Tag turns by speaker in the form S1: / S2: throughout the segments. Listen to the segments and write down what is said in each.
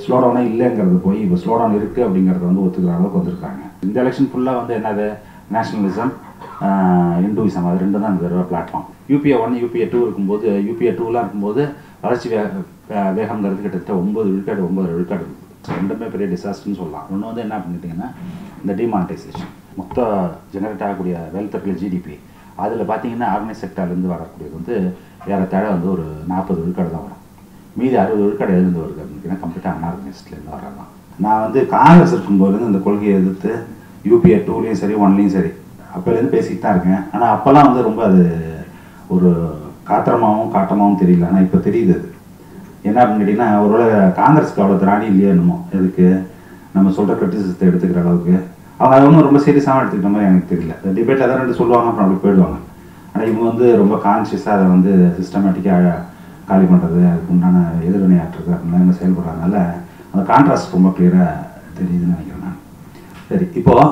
S1: Slow டவுனே இல்லைங்கிறது போய் இப்போ ஸ்லோ டவுன் இருக்குது அப்படிங்கிறத வந்து ஒத்துக்கிற அளவுக்கு வந்திருக்காங்க இந்த எலெக்ஷன் ஃபுல்லாக வந்து என்னது நேஷனலிசம் இந்துவிசம் அது ரெண்டும் தான் இந்த தடவை platform UPA one UPA two இருக்கும்போது யூபிஏ டூலாம் இருக்கும்போது வளர்ச்சி வே வே- வேகம்ங்கிறது கிட்டத்தட்ட ஒன்பது விழுக்காடு ஒன்பது விழுக்காடு இருக்குது ரெண்டுமே பெரிய டிசாஸ்டர்னு சொல்லலாம் ஒன்று வந்து என்ன பண்ணிட்டீங்கன்னா இந்த டிமானிட்டைசேஷன் மொத்த ஜெனரேட் ஆகக்கூடிய வெல்த் இருக்கிற ஜிடிபி அதில் பார்த்தீங்கன்னா ஆர்கனைஸ் செக்டார்லேருந்து வரக்கூடியது வந்து ஏறத்தாழ வந்து ஒரு நாற்பது விழுக்காடு தான் வரும் மீதி அறுபது விழுக்காடு எதுலேருந்து வருது அப்படின்னா கம்ப்ளீட்டாக அன்ஆர்கனைஸ்ட்லேருந்து வரலாம் நான் வந்து காங்கிரஸ் இருக்கும்போதுலேருந்து இந்த கொள்கையை எதிர்த்து யூபிஏ டூலேயும் சரி ஒன்லேயும் சரி அப்போலேருந்து பேசிக்கிட்டு தான் இருக்கேன் ஆனால் அப்போல்லாம் வந்து ரொம்ப அது ஒரு காத்திரமாகவும் காட்டமாகவும் தெரியல ஆனால் இப்போ தெரியுது அது என்ன அப்படின்னு கேட்டிங்கன்னா ஒருவேளை காங்கிரஸ்க்கு அவ்வளோ திராணி இல்லையோ என்னமோ எதுக்கு நம்ம சொல்கிற கிரிட்டிசிசத்தை எடுத்துக்கிற அளவுக்கு அவங்க அதை ஒன்றும் ரொம்ப சீரியஸாக எடுத்துக்கிட்ட மாதிரி எனக்கு தெரியல டிபேட் அதான் ரெண்டு சொல்லுவாங்க அப்புறம் அப்படி போயிடுவாங்க ஆனால் இவங்க வந்து ரொம்ப கான்ஷியஸாக அதை வந்து சிஸ்டமேட்டிக்காக காலி பண்ணுறது அதுக்கு உண்டான எதிர்வினை ஆற்றுறது அப்படின்லாம் இவங்க செயல்படுறதுனால அந்த கான்ட்ராஸ்ட் ரொம்ப கிளியராக தெரியுதுன்னு நினைக்கிறேன் நான் சரி இப்போது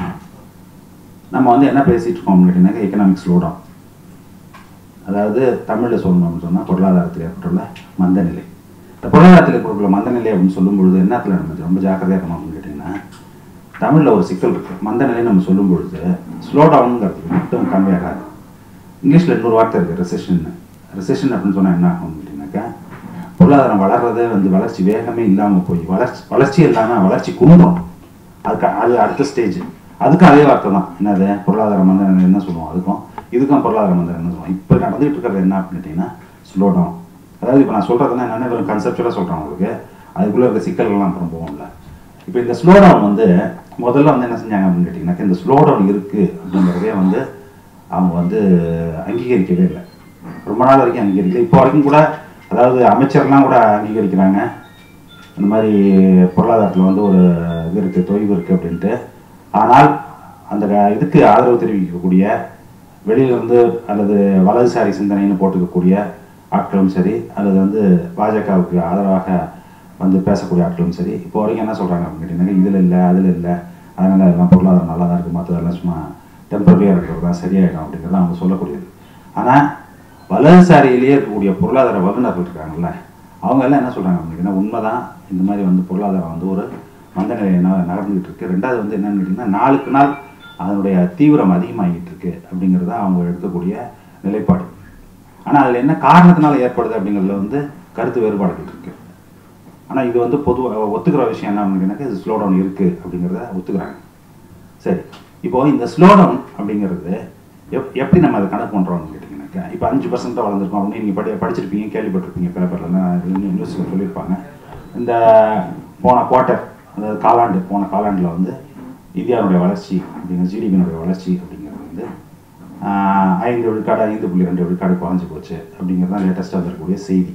S1: நம்ம வந்து என்ன பேசிகிட்டு இருக்கோம் அப்படின்னு கேட்டிங்கன்னாக்கா எக்கனாமிக் ஸ்லோடவுன் அதாவது தமிழில் சொல்லணும்னு சொன்னால் பொருளாதாரத்தில் ஏற்பட்டுள்ள மந்த நிலை இந்த பொருளாதாரத்தில் ஏற்பட்டுள்ள மந்த நிலை அப்படின்னு சொல்லும் பொழுது என்னத்தில் நம்ம ரொம்ப ஜாக்கிரதையாக இருக்கணும் அப்படின்னு கேட்டிங்கன்னா தமிழில் ஒரு சிக்கல் இருக்குது மந்த நிலை நம்ம சொல்லும் பொழுது ஸ்லோ டவுனுங்கிறது மட்டும் கம்மியாகாது இங்கிலீஷில் இன்னொரு வார்த்தை இருக்குது ரெசெஷன் ரெசெஷன் அப்படின்னு சொன்னால் என்ன ஆகும் அப்படின்னாக்கா பொருளாதாரம் வளர்றதே வந்து வளர்ச்சி வேகமே இல்லாமல் போய் வளர்ச்சி வளர்ச்சி இல்லாமல் வளர்ச்சி குன்றும் அதுக்கு அது அடுத்த ஸ்டேஜ் அதுக்கும் அதே வார்த்தை தான் என்னது பொருளாதார மந்தம் என்ன சொல்லுவோம் அதுக்கும் இதுக்கும் பொருளாதார மந்தம் என்ன சொல்லுவோம் இப்போ நடந்துகிட்டு இருக்கிறது என்ன அப்படின்னு கேட்டிங்கன்னா ஸ்லோ டவுன் அதாவது இப்போ நான் சொல்கிறதுனா என்னென்ன வெறும் கன்செப்டுவலாக சொல்கிறேன் உங்களுக்கு அதுக்குள்ளே இருக்க சிக்கல்கள்லாம் அப்புறம் போகும்ல இப்போ இந்த ஸ்லோ டவுன் வந்து முதல்ல வந்து என்ன செஞ்சாங்க அப்படின்னு கேட்டிங்கன்னாக்கா இந்த ஸ்லோ டவுன் இருக்குது அப்படிங்கிறதே வந்து அவங்க வந்து அங்கீகரிக்கவே இல்லை ரொம்ப நாள் வரைக்கும் அங்கீகரிக்கல இப்போ வரைக்கும் கூட அதாவது அமைச்சர்லாம் கூட அங்கீகரிக்கிறாங்க இந்த மாதிரி பொருளாதாரத்தில் வந்து ஒரு இது இருக்குது தொய்வு இருக்குது அப்படின்ட்டு ஆனால் அந்த க- இதுக்கு ஆதரவு தெரிவிக்கக்கூடிய வெளியிலிருந்து அல்லது வலதுசாரி சிந்தனைன்னு போட்டுக்கக்கூடிய ஆட்களும் சரி அல்லது வந்து பாஜகவுக்கு ஆதரவாக வந்து பேசக்கூடிய ஆட்களும் சரி இப்போ வரைக்கும் என்ன சொல்கிறாங்க அப்படின்னு கேட்டிங்கன்னா இதில் இல்லை அதில் இல்லை அதனால் எல்லாம் பொருளாதாரம் நல்லா தான் இருக்குது மற்றதெல்லாம் சும்மா டெம்பரரியாக இருக்கிறது தான் சரியாயிடும் அப்படிங்கிறது அவங்க சொல்லக்கூடியது ஆனால் வலதுசாரியிலேயே இருக்கக்கூடிய பொருளாதார வல்லுநர்கள் இருக்காங்கல்ல அவங்க எல்லாம் என்ன சொல்கிறாங்க அப்படின்னா உண்மைதான் இந்த மாதிரி வந்து பொருளாதாரம் வந்து ஒரு மந்த நிலையை ந- நடந்துகிட்டு இருக்கு ரெண்டாவது வந்து என்னன்னு கேட்டிங்கன்னா நாளுக்கு நாள் அதனுடைய தீவிரம் அதிகமாகிட்டு இருக்கு அப்படிங்கிறது தான் அவங்க எடுக்கக்கூடிய நிலைப்பாடு ஆனால் அதில் என்ன காரணத்தினால ஏற்படுது அப்படிங்கிறதுல வந்து கருத்து வேறுபாடுகள் இருக்கு ஆனால் இது வந்து பொதுவாக ஒத்துக்கிற விஷயம் என்ன அப்படின்னாக்கா இது ஸ்லோ டவுன் இருக்குது அப்படிங்கிறத ஒத்துக்கிறாங்க சரி இப்போ இந்த ஸ்லோ டவுன் அப்படிங்கிறது எப் எப்படி நம்ம அதை கணக்கு பண்ணுறோம்னு கேட்டிங்கன்னாக்கா இப்போ அஞ்சு பர்சன்ட்டாக வளர்ந்துருக்கோம் அப்படின்னு நீங்கள் படி படிச்சிருப்பீங்க கேள்விப்பட்டிருப்பீங்க பேப்பர்லாம் நியூஸில் சொல்லியிருப்பாங்க இந்த போன குவார்ட்டர் அதாவது காலாண்டு போன காலாண்டில் வந்து இந்தியாவுடைய வளர்ச்சி அப்படிங்கிற ஜிடிபியினுடைய வளர்ச்சி அப்படிங்கிறது வந்து ஆஹ், ஐந்து விழுக்காடு ஐந்து புள்ளி ரெண்டு விழுக்காடு குறைஞ்சி போச்சு அப்படிங்கிறது தான் லேட்டஸ்ட்டாக வந்திருக்கக்கூடிய செய்தி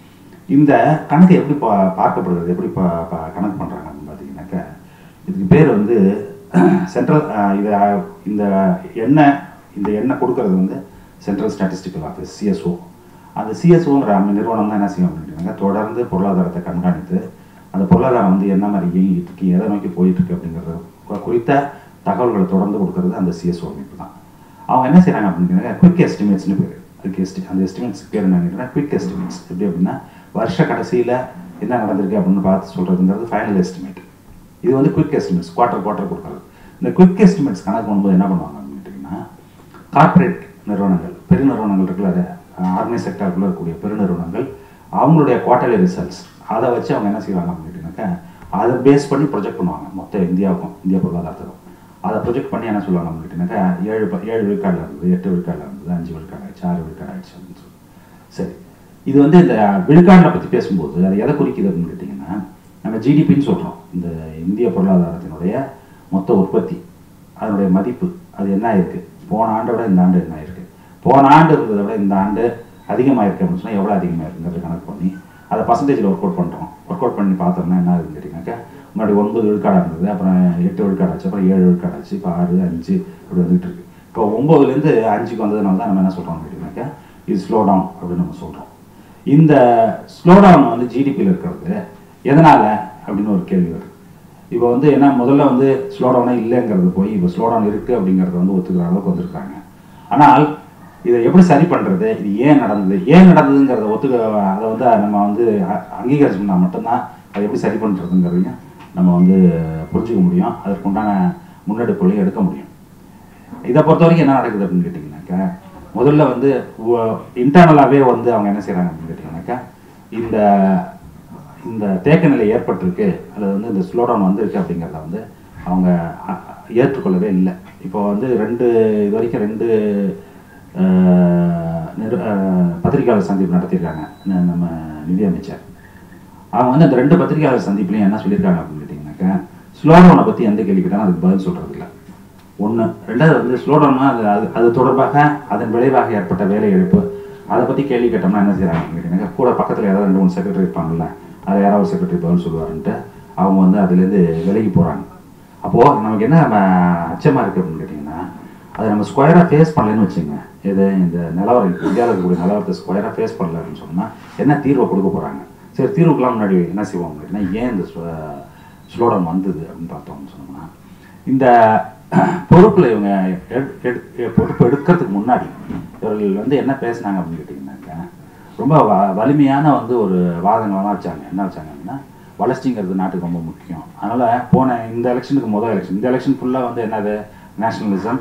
S1: இந்த கணக்கு எப்படி பா பார்க்கப்படுகிறது எப்படி பா பா- கணக்கு பண்ணுறாங்க அப்படின்னு பார்த்தீங்கன்னாக்கா இதுக்கு பேர் வந்து சென்ட்ரல் இதை இந்த எண்ணெய் இந்த எண்ணெய் கொடுக்கறது வந்து சென்ட்ரல் ஸ்டாட்டிஸ்டிக்கல் ஆஃபீஸ் சிஎஸ்ஓ அந்த சிஎஸ்ஓங்கிற நிறுவனம் தான் என்ன செய்யும் அப்படின்னாக்கா தொடர்ந்து பொருளாதாரத்தை கண்காணித்து அந்த பொருளாதாரம் வந்து என்ன மாதிரி இயங்கிட்டு இருக்கு எதை நோக்கி போயிட்டு இருக்கு அப்படிங்கிறது கு- குறித்த தகவல்களை தொடர்ந்து கொடுக்கறது அந்த சிஎஸ்ஓ அமைப்பு தான் அவங்க என்ன செய்றாங்க அப்படின்னா குவிக் எஸ்டிமேட்ஸ்னு பேர் அதுக்கு எஸ்டி அந்த எஸ்டிமேட்ஸ் பேர் என்ன குவிக் எஸ்டிமேட்ஸ் எப்படி அப்படின்னா வருஷ கடைசியில் என்ன நடந்திருக்கு அப்படின்னு பார்த்து சொல்கிறதுங்கிறது ஃபைனல் எஸ்டிமேட் இது வந்து குவிக் எஸ்டிமேட்ஸ் குவார்ட்டர் குவார்ட்டர் கொடுக்குறது இந்த குவிக் எஸ்டிமேட்ஸ் கணக்கு பண்ணும்போது என்ன பண்ணுவாங்க அப்படின்னு கேட்டிங்கன்னா கார்ப்பரேட் நிறுவனங்கள் பெருநிறுவனங்கள் இருக்குல்ல ஆர்கனைஸ் செக்டருக்குள்ள இருக்கக்கூடிய பெருநிறுவனங்கள் அவங்களுடைய குவார்ட்டர்லி ரிசல்ட்ஸ் அதை வச்சு அவங்க என்ன செய்வாங்க அப்படின்னு கேட்டிங்கனாக்கா அதை பேஸ் பண்ணி ப்ரொஜெக்ட் பண்ணுவாங்க மொத்த இந்தியாவுக்கும் இந்திய பொருளாதாரத்துக்கும் அதை ப்ரொஜெக்ட் பண்ணி என்ன சொல்லுவாங்க அப்படின்னு கேட்டிங்கனாக்கா ஏழு ப- ஏழு விழுக்காடில் இருந்தது எட்டு விழுக்காடில் இருந்தது அஞ்சு விழுக்காடு ஆயிடுச்சு ஆறு விழுக்காடு ஆயிடுச்சு அப்படின்னு சொல்லி சரி இது வந்து இந்த விழுக்காடில் பற்றி பேசும்போது அது எதை குறிக்குது அப்படின்னு கேட்டிங்கன்னா நம்ம ஜிடிபின்னு சொல்கிறோம் இந்த இந்திய பொருளாதாரத்தினுடைய மொத்த உற்பத்தி அதனுடைய மதிப்பு அது என்ன ஆயிருக்கு போன ஆண்டை விட இந்த ஆண்டு என்ன ஆயிருக்கு போன ஆண்டு இருந்ததை விட இந்த ஆண்டு அதிகமாயிருக்கு அப்படின்னு சொன்னால் எவ்வளோ அதிகமாக இருக்குங்கிறத கணக்கு பண்ணி அதை பர்சன்டேஜில் ஒர்க் அவுட் பண்ணுறோம் ஒர்க் அவுட் பண்ணி பார்த்தோம்னா என்ன ஆகுதுன்னு கேட்டிங்கனாக்கா முன்னாடி ஒன்பது விழுக்காடாக இருந்தது அப்புறம் எட்டு விழுக்காடு ஆச்சு அப்புறம் ஏழு விழுக்காடு ஆச்சு இப்போ ஆறு அஞ்சு இப்படி வந்துகிட்டு இருக்கு இப்போ ஒம்போதுலேருந்து அஞ்சுக்கு வந்ததுனால தான் நம்ம என்ன சொல்கிறோம்னு கேட்டிங்கனாக்கா இது ஸ்லோ டவுன் அப்படின்னு நம்ம சொல்கிறோம் இந்த ஸ்லோ டவுன் வந்து ஜிடிபியில் இருக்கிறது எதனால் அப்படின்னு ஒரு கேள்வி வருது இப்போ வந்து என்ன முதல்ல வந்து ஸ்லோ டவுனே இல்லைங்கிறது போய் இப்போ ஸ்லோ டவுன் இருக்குது அப்படிங்கிறத வந்து ஒத்துக்கிற அளவுக்கு வந்திருக்காங்க ஆனால் இதை எப்படி சரி பண்ணுறது இது ஏன் நடந்தது ஏன் நடந்ததுங்கிறத ஒத்துக்க அதை வந்து நம்ம வந்து அ- அங்கீகரிச்சோம்னா மட்டும்தான் அதை எப்படி சரி பண்ணுறதுங்கிறதையும் நம்ம வந்து புரிஞ்சுக்க முடியும் அதற்குண்டான முன்னெடுப்புகளையும் எடுக்க முடியும் இதை பொறுத்த வரைக்கும் என்ன நடக்குது அப்படின்னு கேட்டிங்கனாக்கா முதல்ல வந்து இன்டர்னலாகவே வந்து அவங்க என்ன செய்கிறாங்க அப்படின்னு கேட்டிங்கனாக்கா இந்த இந்த தேக்க நிலை ஏற்பட்டிருக்கு அல்லது வந்து இந்த ஸ்லோடவுன் வந்திருக்கு அப்படிங்கிறத வந்து அவங்க அ- ஏற்றுக்கொள்ளவே இல்லை இப்போ வந்து ரெண்டு இது வரைக்கும் ரெண்டு அஹ், நிரு அஹ், பத்திரிகையாளர் சந்திப்பு நடத்தியிருக்காங்க ந- நம்ம நிதியமைச்சர் அவங்க வந்து அந்த ரெண்டு பத்திரிகையாளர் சந்திப்புலையும் என்ன சொல்லியிருக்காங்க அப்படின்னு கேட்டிங்கனாக்கா ஸ்லோடவுனை பற்றி எந்த கேள்வி கேட்டாலும் அதுக்கு பதில் சொல்கிறது இல்லை ஒன்று ரெண்டாவது வந்து ஸ்லோடவுன்னா அது அது அது தொடர்பாக அதன் விளைவாக ஏற்பட்ட வேலை இழப்பு அதை பற்றி கேள்வி கேட்டோம்னா என்ன செய்கிறாங்க கேட்டீங்கன்னா கூட பக்கத்தில் யாராவது ரெண்டு மூணு செக்ரட்டரி இருப்பாங்கல்ல அதில் யாராவது செக்ரட்டரி பதில் சொல்லுவாருன்ட்டு அவங்க வந்து அதுலேருந்து விலகி போகிறாங்க அப்போது நமக்கு என்ன நம்ம அச்சமாக இருக்குது அப்படின்னு கேட்டிங்கன்னா அதை நம்ம ஸ்கொயராக ஃபேஸ் பண்ணலன்னு வச்சுங்க இது இந்த நிலவரம் இந்தியாவில் இருக்கக்கூடிய நிலவரத்தை ஸ்கொயராக ஃபேஸ் பண்ணல அப்படின்னு சொன்னால் என்ன தீர்வை கொடுக்க போகிறாங்க சரி தீர்வுக்கெல்லாம் முன்னாடி என்ன செய்வோம் அப்படின்னா ஏன் இந்த ஸ்லோடவுன் வந்தது அப்படின்னு பார்த்தோம்னு சொன்னோம்னா இந்த பொறுப்பில் இவங்க எடு- எடு- பொறுப்பு எடுக்கிறதுக்கு முன்னாடி இவர்கள் வந்து என்ன பேசுனாங்க அப்படின்னு கேட்டிங்கன்னாக்கா ரொம்ப வ வலிமையான வந்து ஒரு வாதங்கள்லாம் வச்சாங்க என்ன வச்சாங்க அப்படின்னா வளர்ச்சிங்கிறது நாட்டுக்கு ரொம்ப முக்கியம் அதனால் போன இந்த எலெக்ஷனுக்கு முதல் எலெக்ஷன் இந்த எலெக்ஷன் ஃபுல்லாக வந்து என்னது நேஷனலிசம்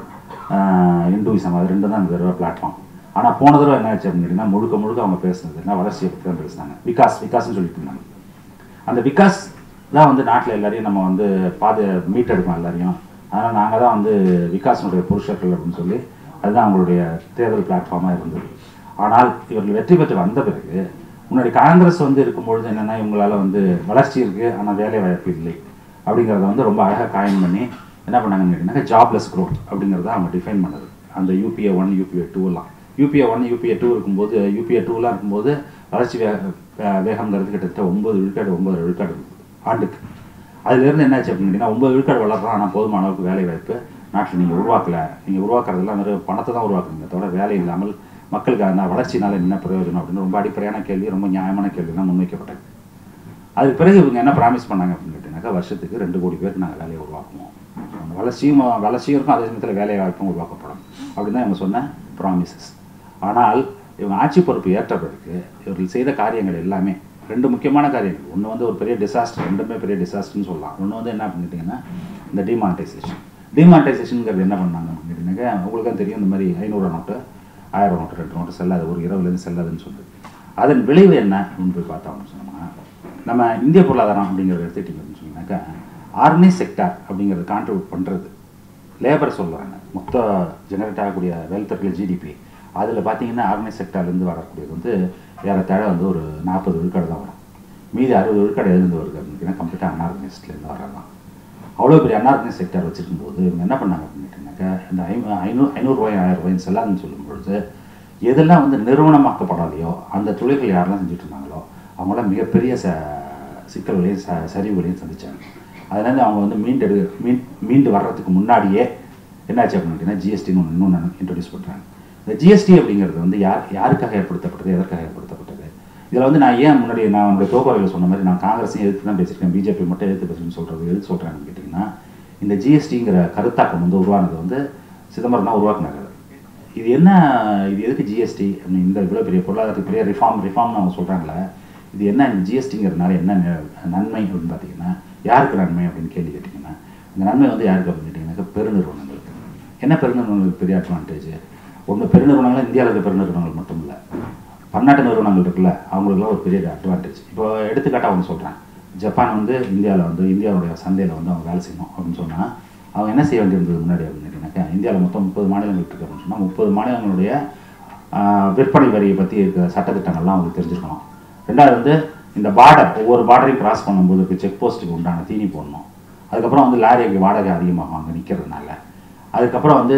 S1: இந்துவிசம் அது ரெண்டு தான் இந்த தடவை பிளாட்ஃபார்ம் ஆனால் போன தடவை என்ன ஆச்சு அப்படின்னு கேட்டிங்கன்னா முழுக்க முழுக்க அவங்க பேசுனது என்ன வளர்ச்சியை பற்றி தான் பேசுனாங்க விகாஸ் விகாஸ்னு சொல்லிட்டு இருந்தாங்க அந்த விகாஸ் தான் வந்து நாட்டில் எல்லாரையும் நம்ம வந்து பாது மீட்டெடுப்போம் எல்லாரையும் அதனால் நாங்கள் தான் வந்து விகாஸினுடைய புருஷர்கள் அப்படின்னு சொல்லி அதுதான் அவங்களுடைய தேர்தல் பிளாட்ஃபார்மாக இருந்தது ஆனால் இவர்கள் வெற்றி பெற்று வந்த பிறகு முன்னாடி காங்கிரஸ் வந்து இருக்கும்பொழுது என்னென்னா இவங்களால வந்து வளர்ச்சி இருக்குது ஆனால் வேலை வாய்ப்பு இல்லை அப்படிங்கிறத வந்து ரொம்ப அழகாக காயின் பண்ணி என்ன பண்ணாங்கன்னு கேட்டிங்கன்னா ஜாப்லெஸ் growth அப்படிங்கிறத அவங்க டிஃபைன் பண்ணது அந்த யூபிஏ ஒன் யூபிஏ டூலாம் யூபிஏ ஒன் யூபிஏ டூ இருக்கும்போது யூபிஏ டூலாம் இருக்கும்போது வளர்ச்சி வே வே- வேகம்ங்கிறது கிட்டத்தட்ட ஒன்பது விழுக்காடு ஒன்பது விழுக்காடு இருந்தது ஆண்டுக்கு அதுலேருந்து என்னாச்சு அப்படின்னு கேட்டிங்கன்னா ஒன்பது விழுக்காடு வளர்றோம் ஆனால் போதுமான அளவுக்கு வேலை வாய்ப்பு நாட்டில் நீங்கள் உருவாக்கலை நீங்கள் உருவாக்குறதெல்லாம் வெறும் பணத்தை தான் உருவாக்குறீங்க தவிர வேலை இல்லாமல் மக்களுக்கு அந்த வளர்ச்சினால என்ன பிரயோஜனம் அப்படின்னு ரொம்ப அடிப்படையான கேள்வி ரொம்ப நியாயமான கேள்வி தான் முன்வைக்கப்பட்டது அதுக்கு பிறகு இவங்க என்ன ப்ராமிஸ் பண்ணாங்க அப்படின்னு கேட்டிங்கனாக்கா வருஷத்துக்கு ரெண்டு கோடி பேருக்கு நாங்கள் வேலையை உருவாக்குவோம் அந்த வளர்ச்சியும் வளர்ச்சியும் இருக்கும் அதே சமயத்தில் வேலை வாய்ப்பும் உருவாக்கப்படும் அப்படின்னு தான் இவங்க சொன்ன ப்ராமிசஸ் ஆனால் இவங்க ஆட்சி பொறுப்பு ஏற்ற பிறகு இவர்கள் செய்த காரியங்கள் எல்லாமே ரெண்டு முக்கியமான காரியங்கள் ஒன்று வந்து ஒரு பெரிய டிசாஸ்டர் ரெண்டுமே பெரிய டிசாஸ்டர்னு சொல்லலாம் ஒன்று வந்து என்ன அப்படின்னு கேட்டிங்கன்னா இந்த டிமானிட்டைசேஷன் டிமானிட்டைசேஷனுங்கிறது என்ன பண்ணாங்க அப்படின்னு கேட்டிங்கனாக்கா உங்களுக்கும் தெரியும் இந்த மாதிரி ஐநூறு நோட்டு ஆயிரம் நோட்டு ரெண்டு நோட்டு செல்லாது ஒரு இரவுலேருந்து செல்லாதுன்னு சொல்லுது அதன் விளைவு என்ன அப்படின்னு போய் பார்த்தோம்னு சொன்னோம்னா நம்ம இந்திய பொருளாதாரம் அப்படிங்கிறத எடுத்துக்கிட்டிங்கன்னு சொன்னாக்கா ஆர்கனைஸ் செக்டார் அப்படிங்கிறது கான்ட்ரிபியூட் பண்ணுறது லேபர் சொல்லுவாங்க மொத்த ஜெனரேட் ஆகக்கூடிய வெல்த் இருக்கிற ஜிடிபி அதில் பார்த்தீங்கன்னா ஆர்கனைஸ் செக்டார்லேருந்து வரக்கூடியது வந்து ஏறத்தாழ வந்து ஒரு நாற்பது விழுக்காடு தான் வரும் மீதி அறுபது விழுக்காடு எதுலேருந்து வருது அப்படின்னா கம்ப்ளீட்டாக அன்ஆர்கனைஸ்ட்லேருந்து வரலாம் அவ்வளோ பெரிய அன்ஆர்கனைஸ் செக்டார் வச்சிருக்கும் போது இவங்க என்ன பண்ணாங்க அப்படின்னு கேட்டிங்கனாக்கா இந்த ஐ ஐநூறு ஐநூறுரூவாய் ஆயிரம் ரூபாய்னு செல்லாதுன்னு சொல்லும் பொழுது எதெல்லாம் வந்து நிறுவனமாக்கப்படலையோ அந்த தொழில்கள் யாரெல்லாம் செஞ்சுட்டு இருந்தாங்களோ அவங்களாம் மிகப்பெரிய ச சிக்கல்களையும் ச சரிவுகளையும் சந்திச்சாங்க அதுலேருந்து அவங்க வந்து மீண்டெடு மீன் மீண்டு வர்றதுக்கு முன்னாடியே என்னாச்சு அப்படின்னு கேட்டிங்கன்னா ஜிஎஸ்டின்னு ஒன்று இன்னொன்று இன்ட்ரடியூஸ் பண்ணுறாங்க இந்த ஜிஎஸ்டி அப்படிங்கிறது வந்து யார் யாருக்காக ஏற்படுத்தப்பட்டது எதற்காக ஏற்படுத்தப்பட்டது இதில் வந்து நான் ஏன் முன்னாடி நான் என்னுடைய தோப்பாவையில் சொன்ன மாதிரி நான் காங்கிரஸையும் எதிர்த்து தான் பேசியிருக்கேன் பிஜேபி மட்டும் எதிர்த்து பேசுன்னு சொல்கிறது எதுக்கு சொல்கிறேன்னு கேட்டிங்கன்னா இந்த ஜிஎஸ்டிங்கிற கருத்தாக்கம் வந்து உருவானது வந்து சிதம்பரம் தான் உருவாக்குனாங்க அதை. இது என்ன இது எதுக்கு ஜிஎஸ்டி அப்படின்னு இந்த இவ்வளோ பெரிய பொருளாதாரத்துக்கு பெரிய ரிஃபார்ம் ரிஃபார்ம்னு அவங்க சொல்கிறாங்களே இது என்ன இந்த ஜிஎஸ்டிங்கிறதுனால என்ன ந- நன்மை அப்படின்னு பார்த்தீங்கன்னா யாருக்கு நன்மை அப்படின்னு கேள்வி கேட்டிங்கன்னா இந்த நன்மை வந்து யாருக்கு அப்படின்னு கேட்டிங்கன்னாக்கா பெருநிறுவனங்களுக்கு என்ன பெருநிறுவனங்களுக்கு பெரிய அட்வான்டேஜ் ஒன்று பெருநிறுவனங்கள் இந்தியாவில் இருக்க பெருநிறுவனங்கள் மட்டும் இல்லை பன்னாட்டு நிறுவனங்கள் இருக்குல்ல அவங்களுக்குலாம் ஒரு பெரிய அட்வான்டேஜ் இப்போ எடுத்துக்காட்டாக அவங்க சொல்கிறேன் ஜப்பான் வந்து இந்தியாவில் வந்து இந்தியாவுடைய சந்தையில் வந்து அவங்க வேலை செய்யணும் அப்படின்னு சொன்னால் அவங்க என்ன செய்ய வேண்டியிருந்தது முன்னாடி அப்படின்னு கேட்டிங்கனாக்கா இந்தியாவில் மொத்தம் முப்பது மாநிலங்கள் இருக்கு அப்படின்னு சொன்னால் முப்பது மாநிலங்களுடைய ஆஹ், விற்பனை வரியை பற்றி இருக்கிற சட்டத்திட்டங்கள்லாம் அவங்களுக்கு தெரிஞ்சிருக்கணும் ரெண்டாவது வந்து இந்த பார்டர் ஒவ்வொரு பார்டரையும் கிராஸ் பண்ணும்போது இருக்க செக் போஸ்ட்டுக்கு உண்டான தீனி போடணும் அதுக்கப்புறம் வந்து லாரிக்கு வாடகை அதிகமாகும் அங்கே நிற்கிறதுனால அதுக்கப்புறம் வந்து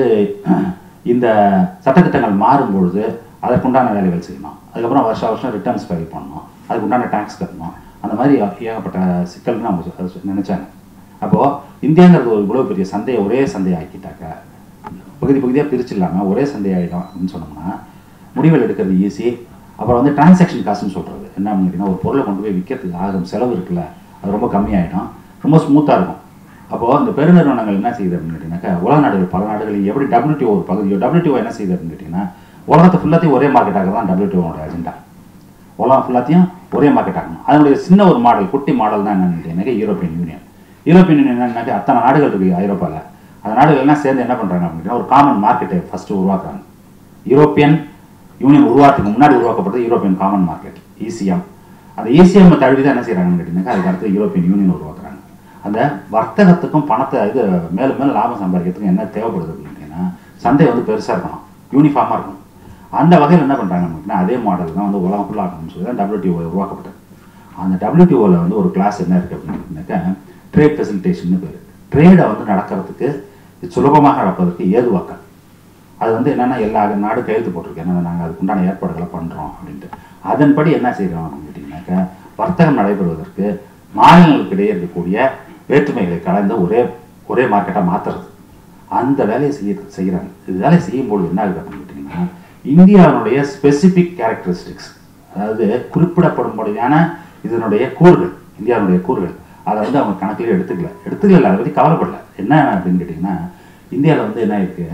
S1: இந்த சட்டத்திட்டங்கள் மாறும்பொழுது அதற்குண்டான வேலைகள் செய்யணும் அதுக்கப்புறம் வருஷம் வருஷம் ரிட்டர்ன்ஸ் ஃபைல் பண்ணணும் அதுக்குண்டான டேக்ஸ் கட்டணும் அந்த மாதிரி ஏகப்பட்ட சிக்கல்னு அவங்க சொ- சொ- நினைச்சாங்க அப்போது இந்தியாங்கிறது ஒரு இவ்வளோ பெரிய சந்தையை ஒரே சந்தையை ஆக்கிட்டாக்க பகுதி பகுதியாக பிரிச்சு இல்லாமல் ஒரே சந்தையாயிடும் அப்படின்னு சொன்னோம்னா முடிவுகள் எடுக்கிறது ஈஸி அப்புறம் வந்து டிரான்சாக்ஷன் காசுன்னு சொல்கிறது என்ன அப்படின்னு கேட்டிங்கன்னா ஒரு பொருளை கொண்டு போய் விற்கிறதுக்கு ஆகும் செலவு இருக்குல்ல அது ரொம்ப கம்மியாயிடும் ரொம்ப ஸ்மூத்தாக இருக்கும் அப்போது இந்த பெருநிறுவனங்கள் என்ன செய்யுது அப்படின்னு கேட்டிங்கன்னாக்கா உலக நாடுகள் பல நாடுகளில் எப்படி WTO ஒரு பகுதியோ WTO என்ன செய்யுது அப்படின்னு கேட்டிங்கன்னா உலகத்தை ஃபுல்லாத்தையும் ஒரே மார்க்கெட்டாக தான் WTO வோட அஜெண்டா உலகம் ஃபுல்லாத்தையும் ஒரே மார்க்கெட் ஆகணும் அதனுடைய சின்ன ஒரு மாடல் குட்டி மாடல் தான் என்னன்னு கேட்டீங்கன்னாக்கா யூரோப்பியன் யூனியன் யூரோப்பியன் யூனியன் என்னன்னாக்கா அத்தனை நாடுகள் இருக்கு ஐரோப்பாவில் அந்த நாடுகள் எல்லாம் சேர்ந்து என்ன பண்ணுறாங்க அப்படின்னா ஒரு காமன் மார்க்கெட்டை ஃபஸ்ட்டு உருவாக்குறாங்க யூரோப்பியன் யூனியன் உருவாக்கத்துக்கு முன்னாடி உருவாக்கப்பட்டது யூரோப்பியன் காமன் மார்க்கெட் இசிஎம் அந்த இசிஎம் தழுவி தான் என்ன செய்கிறாங்கன்னு கேட்டிங்கனாக்கா அதுக்கு அடுத்து யூரோப்பியன் யூனியன் உருவாக்குறாங்க அந்த வர்த்தகத்துக்கும் பணத்தை இது மேலும் மேலும் லாபம் சம்பாதிக்கிறதுக்கும் என்ன தேவைப்படுது அப்படின்னு கேட்டிங்கன்னா சந்தை வந்து பெருசாக இருக்கணும் யூனிஃபார்மாக இருக்கணும் அந்த வகையில் என்ன பண்ணுறாங்க அப்படின்னா அதே மாடல் தான் வந்து உலகம் ஃபுல்லாக ஆகணும்னு சொல்லி தான் டபிள்யூடிஓ உருவாக்கப்பட்டது அந்த டபிள்யூடிஓவில் வந்து ஒரு கிளாஸ் என்ன இருக்குது அப்படின்னாக்கா ட்ரேட் ஃபெசிலிட்டேஷன் பேர் ட்ரேடை வந்து நடக்கிறதுக்கு சுலபமாக நடப்பதற்கு ஏதுவாக்கல் அது வந்து என்னென்னா எல்லா நாடு கையெழுத்து போட்டிருக்கு என்னென்ன நாங்கள் அதுக்குண்டான ஏற்பாடுகளை பண்ணுறோம் அப்படின்ட்டு அதன்படி என்ன செய்கிறோம் அப்படின்னு கேட்டிங்கனாக்கா வர்த்தகம் நடைபெறுவதற்கு மாநிலங்களுக்கு இடையே இருக்கக்கூடிய வேற்றுமைகளை கலந்து ஒரே ஒரே மார்க்கெட்டாக மாற்றுறது அந்த வேலையை செய்ய செய்கிறாங்க இது வேலையை செய்யும்போது என்ன ஆகுது அப்படின்னு கேட்டிங்கன்னா இந்தியாவினுடைய ஸ்பெசிஃபிக் கேரக்டரிஸ்டிக்ஸ் அதாவது குறிப்பிடப்படும்படியான இதனுடைய கூறுகள் இந்தியாவுடைய கூறுகள் அதை வந்து அவங்க கணக்கில் எடுத்துக்கல எடுத்துக்கல அதை பற்றி கவலைப்படல என்ன அப்படின்னு கேட்டிங்கன்னா இந்தியாவில் வந்து என்ன இருக்கு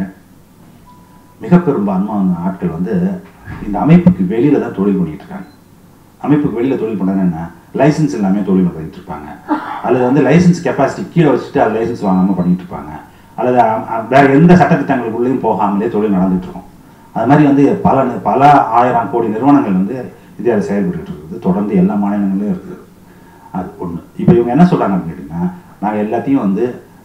S1: மிக பெரும்பான்மையான ஆட்கள் வந்து இந்த அமைப்புக்கு வெளியில தான் தொழில் பண்ணிட்டு இருக்காங்க அமைப்புக்கு வெளியில தொழில் பண்ணுறது என்ன லைசன்ஸ் எல்லாமே தொழில் பண்ணிட்டு இருப்பாங்க அல்லது வந்து லைசன்ஸ் கெப்பாசிட்டி கீழே வச்சுட்டு அது லைசன்ஸ் வாங்காம பண்ணிட்டு இருப்பாங்க அல்லது அ- அ- வேற எந்த சட்டத்திட்டங்களுக்குள்ளேயும் போகாமலே தொழில் நடந்துட்டு இருக்கும் அது மாதிரி வந்து பல நி- பல ஆயிரம் கோடி நிறுவனங்கள் வந்து இந்தியாவில் செயல்பட்டு இருக்குது தொடர்ந்து எல்லா மாநிலங்களிலும் இருக்குது அது ஒன்று இப்போ இவங்க என்ன சொல்றாங்க அப்படின்னு கேட்டிங்கன்னா நாங்கள் எல்லாத்தையும் வந்து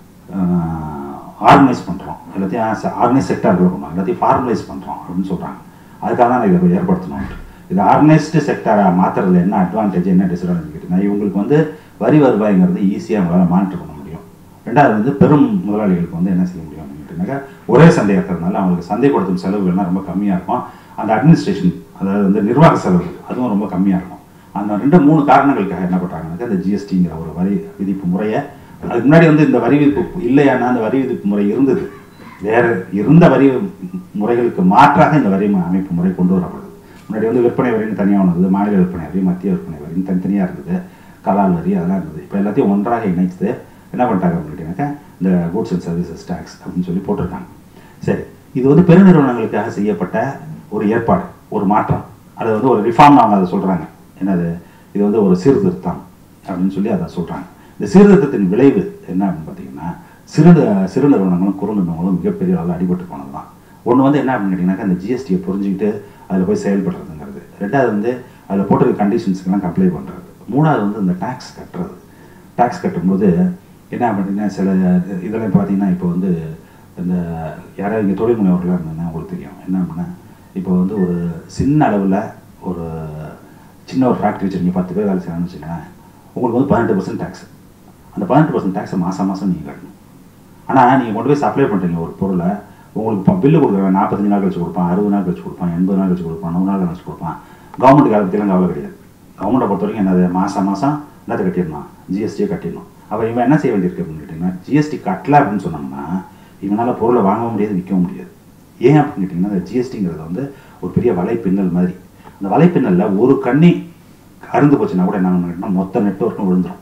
S1: ஆர்கனைஸ் பண்ணுறோம் எல்லாத்தையும் ஆர்கனைஸ் செக்டார்கள் பண்ணுறோம் எல்லாத்தையும் ஃபார்மலைஸ் பண்ணுறோம் அப்படின்னு சொல்கிறாங்க அதுக்காக தான் இதை ஏற்படுத்தணும் இது ஆர்கனைஸ்டு செக்டரை மாற்றுறதுல என்ன அட்வான்டேஜ் என்ன டிஸ்அட்வான்டேஜ் கேட்டிங்கன்னா இவங்களுக்கு வந்து வரி வருவாய்ங்கிறது ஈஸியாக அவங்களால மானிட்டர் பண்ண முடியும் ரெண்டாவது வந்து பெரும் முதலாளிகளுக்கு வந்து என்ன செய்ய முடியும் அப்படின்னு கேட்டிங்கனாக்கா ஒரே சந்தை இருக்கிறதுனால அவங்களுக்கு சந்தைப்படுத்தும் செலவுகள்லாம் ரொம்ப கம்மியாக இருக்கும் அந்த அட்மினிஸ்ட்ரேஷன் அதாவது வந்து நிர்வாக செலவு அதுவும் ரொம்ப கம்மியாக இருக்கும் அந்த ரெண்டு மூணு காரணங்களுக்காக என்ன பண்ணுறாங்கனாக்கா இந்த ஜிஎஸ்டிங்கிற ஒரு வரி விதிப்பு முறையை அதுக்கு முன்னாடி வந்து இந்த வரி விதிப்பு இல்லையானா அந்த வரி விதிப்பு முறை இருந்தது வேற இருந்த வரி முறைகளுக்கு மாற்றாக இந்த வரி ம- அமைப்பு முறை கொண்டு வரப்படுது முன்னாடி வந்து விற்பனை வரின்னு தனியாக இருந்தது மாநில விற்பனை வரி மத்திய விற்பனை வரின்னு தனித்தனியாக இருந்தது கலால் வரி அதெல்லாம் இருந்தது இப்போ எல்லாத்தையும் ஒன்றாக இணைத்து என்ன பண்ணிட்டாங்க அப்படின்னு கேட்டீங்கன்னாக்கா இந்த கூட்ஸ் அண்ட் சர்வீசஸ் டேக்ஸ் அப்படின்னு சொல்லி போட்டிருக்காங்க சரி இது வந்து பெருநிறுவனங்களுக்காக செய்யப்பட்ட ஒரு ஏற்பாடு ஒரு மாற்றம் அது வந்து ஒரு ரிஃபார்ம் அவங்க அதை சொல்கிறாங்க என்னது இது வந்து ஒரு சீர்திருத்தம் அப்படின்னு சொல்லி அதை சொல்கிறாங்க இந்த சீர்திருத்தத்தின் விளைவு என்ன அப்படின்னு பார்த்தீங்கன்னா சிறு சிறு நிறுவனங்களும் குறு நிறுவனங்களும் மிகப்பெரிய அளவில் அடிபட்டு போனது தான் ஒன்று வந்து என்ன அப்படின்னு கேட்டிங்கன்னாக்கா அந்த ஜிஎஸ்டியை புரிஞ்சுக்கிட்டு அதில் போய் செயல்படுறதுங்கிறது ரெண்டாவது வந்து அதில் போட்டிருக்க கண்டிஷன்ஸ்க்கெல்லாம் அப்ளை பண்ணுறது மூணாவது வந்து இந்த டேக்ஸ் கட்டுறது டேக்ஸ் கட்டும்போது என்ன அப்படின்னா சில இதெல்லாம் பார்த்தீங்கன்னா இப்போ வந்து இந்த யாராவது இங்கே தொழில் முனைவர்களாக இருந்தாங்கன்னா உங்களுக்கு தெரியும் என்ன அப்படின்னா இப்போ வந்து ஒரு சின்ன அளவில் ஒரு சின்ன ஒரு ஃபேக்ட்ரி வச்சுருங்க பத்து பேர் வேலை செய்யணும்னு வச்சுக்கோங்களேன் உங்களுக்கு வந்து பதினெட்டு பர்சன்ட் டேக்ஸ் அந்த பதினெட்டு பர்சன்ட் டேக்ஸை மாதம் மாதம் நீங்கள் கட்டணும் ஆனால் நீங்கள் கொண்டு போய் சப்ளை பண்ணுறீங்க ஒரு பொருளை உங்களுக்கு பில்லு கொடுக்குறவன் நாற்பத்தஞ்சு நாள் கழிச்சு கொடுப்பான் அறுபது நாள் கழிச்சு கொடுப்பான் எண்பது நாள் கழிச்சு கொடுப்பான் நூறு நாள் கழிச்சு கொடுப்பான் கவர்மெண்ட்டுக்கு அதை பற்றிலாம் கவலை கிடையாது கவர்மெண்ட்டை பொறுத்த வரைக்கும் என்னது மாதம் மாதம் என்னத்தை கட்டிடணும் ஜிஎஸ்டியை கட்டிடணும் அப்போ இவன் என்ன செய்ய வேண்டியிருக்கு அப்படின்னு கேட்டிங்கன்னா ஜிஎஸ்டி கட்டல அப்படின்னு சொன்னோம்னா இவனால் பொருளை வாங்கவும் முடியாது விற்கவும் முடியாது ஏன் அப்படின்னு கேட்டிங்கன்னா அந்த ஜிஎஸ்டிங்கிறது வந்து ஒரு பெரிய வலைப்பின்னல் மாதிரி அந்த வலைப்பின்னலில் ஒரு கண்ணி அருந்து போச்சுன்னா கூட என்ன பண்ணணும் மொத்த நெட்ஒர்க்கும் விழுந்துடும்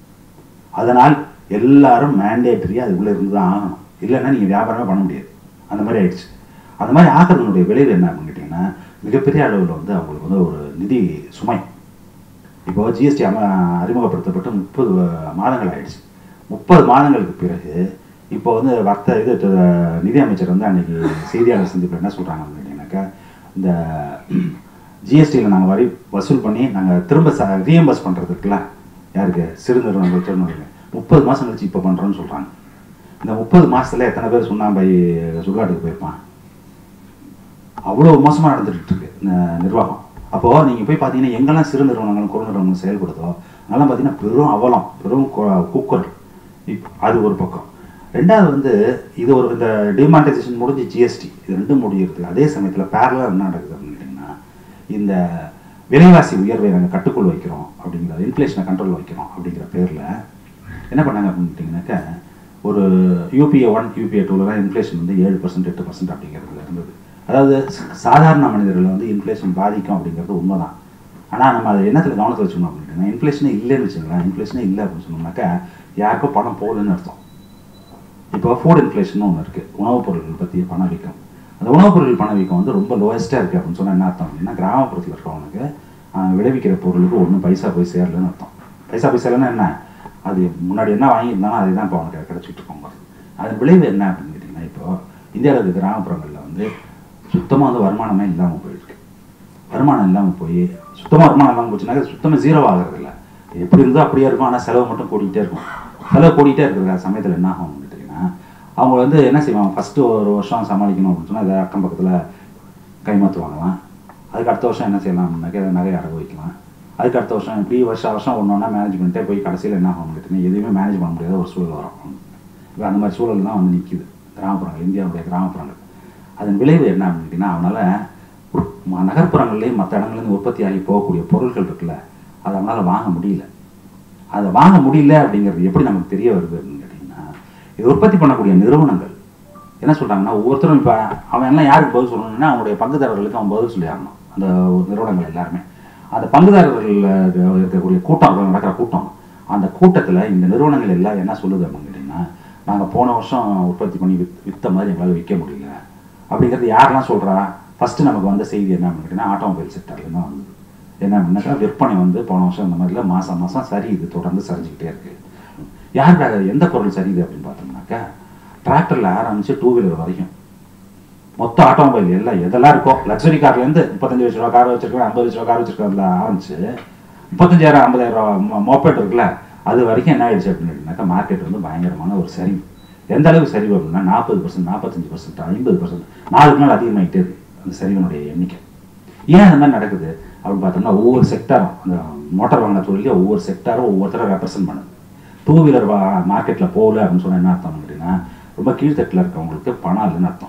S1: அதனால் எல்லாரும் மேண்டேட்டரியாக அதுக்குள்ளே இருந்து தான் ஆகணும் இல்லைன்னா நீங்கள் வியாபாரமே பண்ண முடியாது அந்த மாதிரி ஆயிடுச்சு அந்த மாதிரி ஆகிறதுனுடைய விளைவு என்ன அப்படின்னு கேட்டிங்கன்னா மிகப்பெரிய அளவில் வந்து அவங்களுக்கு வந்து ஒரு நிதி சுமை இப்போ ஜிஎஸ்டி அம அறிமுகப்படுத்தப்பட்டு முப்பது மாதங்கள் ஆயிடுச்சு முப்பது மாதங்களுக்கு பிறகு இப்போ வந்து வர்த்த இது த- நிதி அமைச்சர் வந்து அன்னைக்கு செய்தியாளர் சந்திப்பில் என்ன சொல்கிறாங்க அப்படின்னு கேட்டிங்கனாக்கா இந்த ஜிஎஸ்டியில் நாங்கள் வரி வசூல் பண்ணி நாங்கள் திரும்ப ச ரீஎம்பர்ஸ் பண்ணுறதுக்குல யாருக்கு சிறு நிறுவனங்கள் திருநிறுவனங்கள் முப்பது மாதம் கழிச்சு இப்போ பண்ணுறோன்னு சொல்கிறாங்க இந்த முப்பது மாசத்துல எத்தனை பேர் சுண்ணாம்பை சுடுகாட்டுக்கு போயிருப்பான் அவ்வளோ மோசமாக நடந்துட்டு இருக்கு இந்த நிர்வாகம் அப்போது நீங்கள் போய் பார்த்தீங்கன்னா எங்கெல்லாம் சிறு நிறுவனங்களும் குறு நிறுவனங்களும் செயல்படுதோ அதெல்லாம் பார்த்தீங்கன்னா பெரும் அவலம் பெரும் கு- கூக்குரல் இப் அது ஒரு பக்கம் ரெண்டாவது வந்து இது ஒரு இந்த டிமானிட்டைசேஷன் முடிஞ்சு ஜிஎஸ்டி இது ரெண்டும் முடிகிறது அதே சமயத்தில் பேரலாக என்ன நடக்குது அப்படின்னு கேட்டிங்கன்னா இந்த விலைவாசி உயர்வை நாங்கள் கட்டுக்குள் வைக்கிறோம் அப்படிங்கிற இன்ஃப்ளேஷனை கண்ட்ரோல் வைக்கிறோம் அப்படிங்கிற பேரில் என்ன பண்ணாங்க அப்படின்னு கேட்டிங்கனாக்கா ஒரு யூபிஏ ஒன் யூபிஏ டூலலாம் இன்ஃப்ளேஷன் வந்து ஏழு பர்சன்ட் எட்டு பர்சன்ட் அப்படிங்கிறதுல இருந்தது அதாவது ச- சாதாரண மனிதர்களை வந்து இன்ஃப்ளேஷன் பாதிக்கும் அப்படிங்கிறது உண்மைதான் ஆனால் நம்ம அதை என்னத்தில் கவனத்தில் வச்சுக்கணும் அப்படின்னா இன்ஃப்ளேஷனே இல்லைன்னு வச்சுக்கலாம் இன்ஃப்ளேஷனே இல்லை அப்படின்னு சொன்னோம்னாக்கா யாருக்கோ பணம் போகுதுன்னு அர்த்தம் இப்போ ஃபுட் இன்ஃப்ளேஷன் ஒன்று இருக்குது உணவுப் பொருட்கள் பற்றிய பணவீக்கம் அந்த உணவுப் பொருட்கள் பணவீக்கம் வந்து ரொம்ப லோயஸ்ட்டாக இருக்குது அப்படின்னு சொன்னால் என்ன அர்த்தம் அப்படின்னா கிராமப்புறத்தில் இருக்கிறவனுக்கு ஆஹ், விளைவிக்கிற பொருளுக்கு ஒன்றும் பைசா போய் சேரலன்னு அர்த்தம் பைசா போய் சேரலன்னா என்ன அது முன்னாடி என்ன வாங்கியிருந்தாலும் அதை தான் இப்போ அவனுக்கு கிடைச்சிட்டு இருக்கோங்க அதன் விளைவு என்ன அப்படின்னு கேட்டிங்கன்னா இப்போ இந்தியாவில் இருக்க கிராமப்புறங்களில் வந்து சுத்தமாக வந்து வருமானமே இல்லாமல் போயிருக்கு வருமானம் இல்லாமல் போய் சுத்தமாக வருமானம் இல்லாமல் போச்சுனாக்க சுத்தமாக ஜீரோ ஆகிறது இல்லை எப்படி இருந்தோ அப்படியே இருக்கும் ஆனால் செலவு மட்டும் கூடிக்கிட்டே இருக்கும் செலவு கூடிக்கிட்டே இருக்கிற சமயத்தில் என்ன ஆகும் கேட்டிங்கன்னா அவங்க வந்து என்ன செய்வாங்க ஃபஸ்ட்டு ஒரு வருஷம் சமாளிக்கணும் அப்படின்னு சொன்னால் அதை அக்கம் பக்கத்தில் கைமாத்து வாங்கலாம் அதுக்கு அடுத்த வருஷம் என்ன செய்யலாம்னாக்க அதை நகை அடகு வைக்கலாம் அதுக்கு அடுத்த வருஷம் இப்படி வருஷம் வருஷம் ஒன்று ஒன்றா மேனேஜ் பண்ணிட்டே போய் கடைசியில் என்ன ஆகும் கேட்டிங்கன்னா எதுவுமே மேனேஜ் பண்ண முடியாத ஒரு சூழல் வரும் இப்போ அந்த மாதிரி சூழல் தான் வந்து நிற்கிது கிராமப்புறங்கள் இந்தியாவுடைய கிராமப்புறங்கள் அதன் விளைவு என்ன அப்படின்னு கேட்டிங்கன்னா அவனால் நகர்ப்புறங்கள்லேயும் மற்ற இடங்கள்லேருந்து உற்பத்தி ஆகி போகக்கூடிய பொருட்கள் இருக்குல்ல அதை அவனால் வாங்க முடியல அதை வாங்க முடியல அப்படிங்கிறது எப்படி நமக்கு தெரிய வருது அப்படின்னு கேட்டிங்கன்னா இது உற்பத்தி பண்ணக்கூடிய நிறுவனங்கள் என்ன சொல்கிறாங்கன்னா ஒவ்வொருத்தரும் இப்போ அவன் எல்லாம் யாருக்கு பதில் சொல்லணும்னா அவனுடைய பங்குதாரர்களுக்கு அவன் பதில் சொல்லி ஆகணும் அந்த நிறுவனங்கள் எல்லாருமே அந்த பங்குதாரர்கள் இருக்கக்கூடிய கூட்டம் நடக்கிற கூட்டம் அந்த கூட்டத்தில் இந்த நிறுவனங்கள் எல்லாம் என்ன சொல்லுது அப்படின்னு கேட்டிங்கன்னா நாங்கள் போன வருஷம் உற்பத்தி பண்ணி வித் வித்த மாதிரி எங்களால் விற்க முடியல அப்படிங்கிறது யாரெல்லாம் சொல்கிறா ஃபஸ்ட்டு நமக்கு வந்த செய்தி என்ன அப்படின்னு கேட்டிங்கன்னா ஆட்டோமொபைல் செக்டர்ல தான் வந்தது என்ன அப்படின்னாக்கா விற்பனை வந்து போன வருஷம் இந்த மாதிரில மாதம் மாதம் சரியுது தொடர்ந்து சரிஞ்சுக்கிட்டே இருக்கு யாருக்காக எந்த பொருள் சரியுது அப்படின்னு பார்த்தோம்னாக்கா டிராக்டரில் ஆரம்பிச்சு டூ வீலர் வரைக்கும் மொத்த ஆட்டோமொபைல் எல்லாம் எதெல்லாம் இருக்கோ லக்ஸரி கார்லேருந்து முப்பத்தஞ்சு லட்ச ரூபா கார் வச்சிருக்கேன் ஐம்பது லட்ச ரூபா கார் வச்சிருக்கிறதுல ஆரம்பிச்சு முப்பத்தஞ்சாயிரம் ஐம்பதாயிரம் ரூபா மோப்பேட் இருக்குல்ல அது வரைக்கும் என்ன ஆயிடுச்சு அப்படின்னாக்கா மார்க்கெட் வந்து பயங்கரமான ஒரு சரிவு எந்த அளவுக்கு சரிவு அப்படின்னா நாற்பது பர்சன்ட் நாற்பத்தஞ்சு பர்சன்ட் ஐம்பது பர்சன்ட் நாளுக்கு நாள் அதிகமாகிட்டே இருக்கு அந்த சரிவினுடைய எண்ணிக்கை ஏன் அந்த மாதிரி நடக்குது அப்படின்னு பார்த்தோம்னா ஒவ்வொரு செக்டாரும் அந்த மோட்டார் வாங்கின தொழிலே ஒவ்வொரு செக்டாரும் ஒவ்வொருத்தரை ரெப்ரசென்ட் பண்ணுது டூ வீலர் வா மார்க்கெட்டில் போகல அப்படின்னு சொன்னால் என்ன அர்த்தம் அப்படின்னா ரொம்ப கீழ்த்தட்டில் இருக்கவங்களுக்கு பணம் இல்லைன்னு அர்த்தம்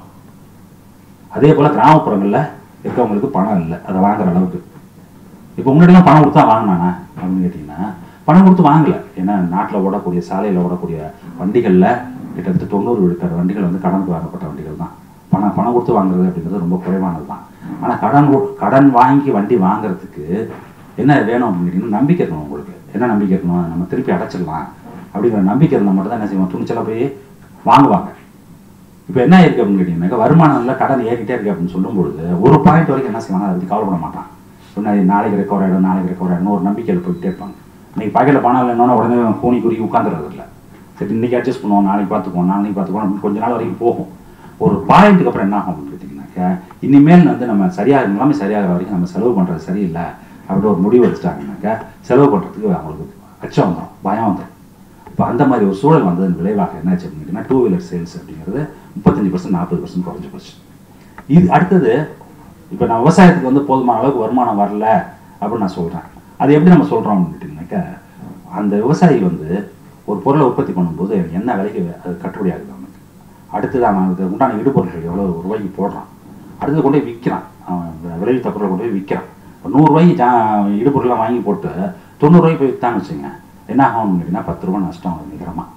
S1: அதே போல் கிராமப்புறங்களில் இருக்கவங்களுக்கு பணம் இல்லை அதை வாங்குற அளவுக்கு இப்போ முன்னாடிலாம் பணம் கொடுத்தா வாங்கினானா அப்படின்னு கேட்டிங்கன்னா பணம் கொடுத்து வாங்கல ஏன்னா நாட்டில் ஓடக்கூடிய சாலையில் ஓடக்கூடிய வண்டிகளில் கிட்டத்தட்ட தொண்ணூறு விழுக்காடு வண்டிகள் வந்து கடனுக்கு வாங்கப்பட்ட வண்டிகள் தான் பணம் பணம் கொடுத்து வாங்குறது அப்படிங்கிறது ரொம்ப குறைவானது தான் ஆனால் கடன் கொ- கடன் வாங்கி வண்டி வாங்குறதுக்கு என்ன வேணும் அப்படின்னு கேட்டிங்கன்னா நம்பிக்கை இருக்கணும் உங்களுக்கு என்ன நம்பிக்கை இருக்கணும் நம்ம திருப்பி அடைச்சிடலாம் அப்படிங்கிற நம்பிக்கை இருந்தால் மட்டும் தான் என்ன செய்வோம் துணிச்சலாக போய் வாங்குவாங்க இப்போ என்ன இருக்கு அப்படின்னு கேட்டிங்கன்னாக்கா வருமானம் இல்லை கடன் ஏறிட்டே இருக்கு அப்படின்னு சொல்லும்பொழுது ஒரு பாயிண்ட் வரைக்கும் என்ன செய்வாங்க அதை பற்றி கவலைப்பட மாட்டான் சொன்னா நாளைக்கு ரெக்கவர் ஆகிடும் நாளைக்கு ரெக்கவர் ஆகிடும் ஒரு நம்பிக்கையில் போயிட்டே இருப்பாங்க இன்னைக்கு பாக்கெட்டில் பணம் இல்லைன்னா உடனே கூனி குறுக்கி உட்காந்துறது இல்லை சரி இன்னைக்கு அட்ஜஸ்ட் பண்ணுவோம் நாளைக்கு பார்த்துக்குவோம் நாளைக்கு பார்த்துக்குவோம் அப்படின்னு கொஞ்ச நாள் வரைக்கும் போகும் ஒரு பாயிண்ட்டுக்கு அப்புறம் என்ன ஆகும் அப்படின்னு கேட்டிங்கனாக்கா இனிமேல் வந்து நம்ம சரியாக எல்லாமே சரியாகிற வரைக்கும் நம்ம செலவு பண்ணுறது சரியில்லை அப்படின்னு ஒரு முடிவு எடுத்துட்டாங்கனாக்கா செலவு பண்ணுறதுக்கு அவங்களுக்கு அச்சம் வந்துடும் பயம் வந்துடும் இப்போ அந்த மாதிரி ஒரு சூழல் வந்ததன் விளைவாக என்னாச்சு அப்படின்னா டூ வீலர் சேல்ஸ் அப்படிங்கிறது முப்பத்தஞ்சு பர்சன்ட் நாற்பது பர்சன்ட் குறைஞ்சு போச்சு இது அடுத்தது இப்போ நான் விவசாயத்துக்கு வந்து போதுமான அளவுக்கு வருமானம் வரல அப்படின்னு நான் சொல்கிறேன் அது எப்படி நம்ம சொல்கிறோம் அப்படின்னாக்கா அந்த விவசாயி வந்து ஒரு பொருளை உற்பத்தி பண்ணும்போது எனக்கு என்ன விலைக்கு அது கட்டுப்படி ஆகுது அவனுக்கு அடுத்தது அவன் அதுக்கு உண்டான இடுபொருட்கள் எவ்வளோ ரூபாய்க்கு போடுறான் அடுத்தது கொண்டு போய் விற்கிறான் அவன் விளைவித்த பொருளை கொண்டு போய் விற்கிறான் இப்போ நூறுரூவாய்க்கு ஜா இடுபொருளாக வாங்கி போட்டு தொண்ணூறுரூவாய்க்கு போய் விற்றான்னு வச்சுங்க என்ன ஆகும் அப்படின்னா பத்து ரூபா நஷ்டம் ஆகும் நிகரமாக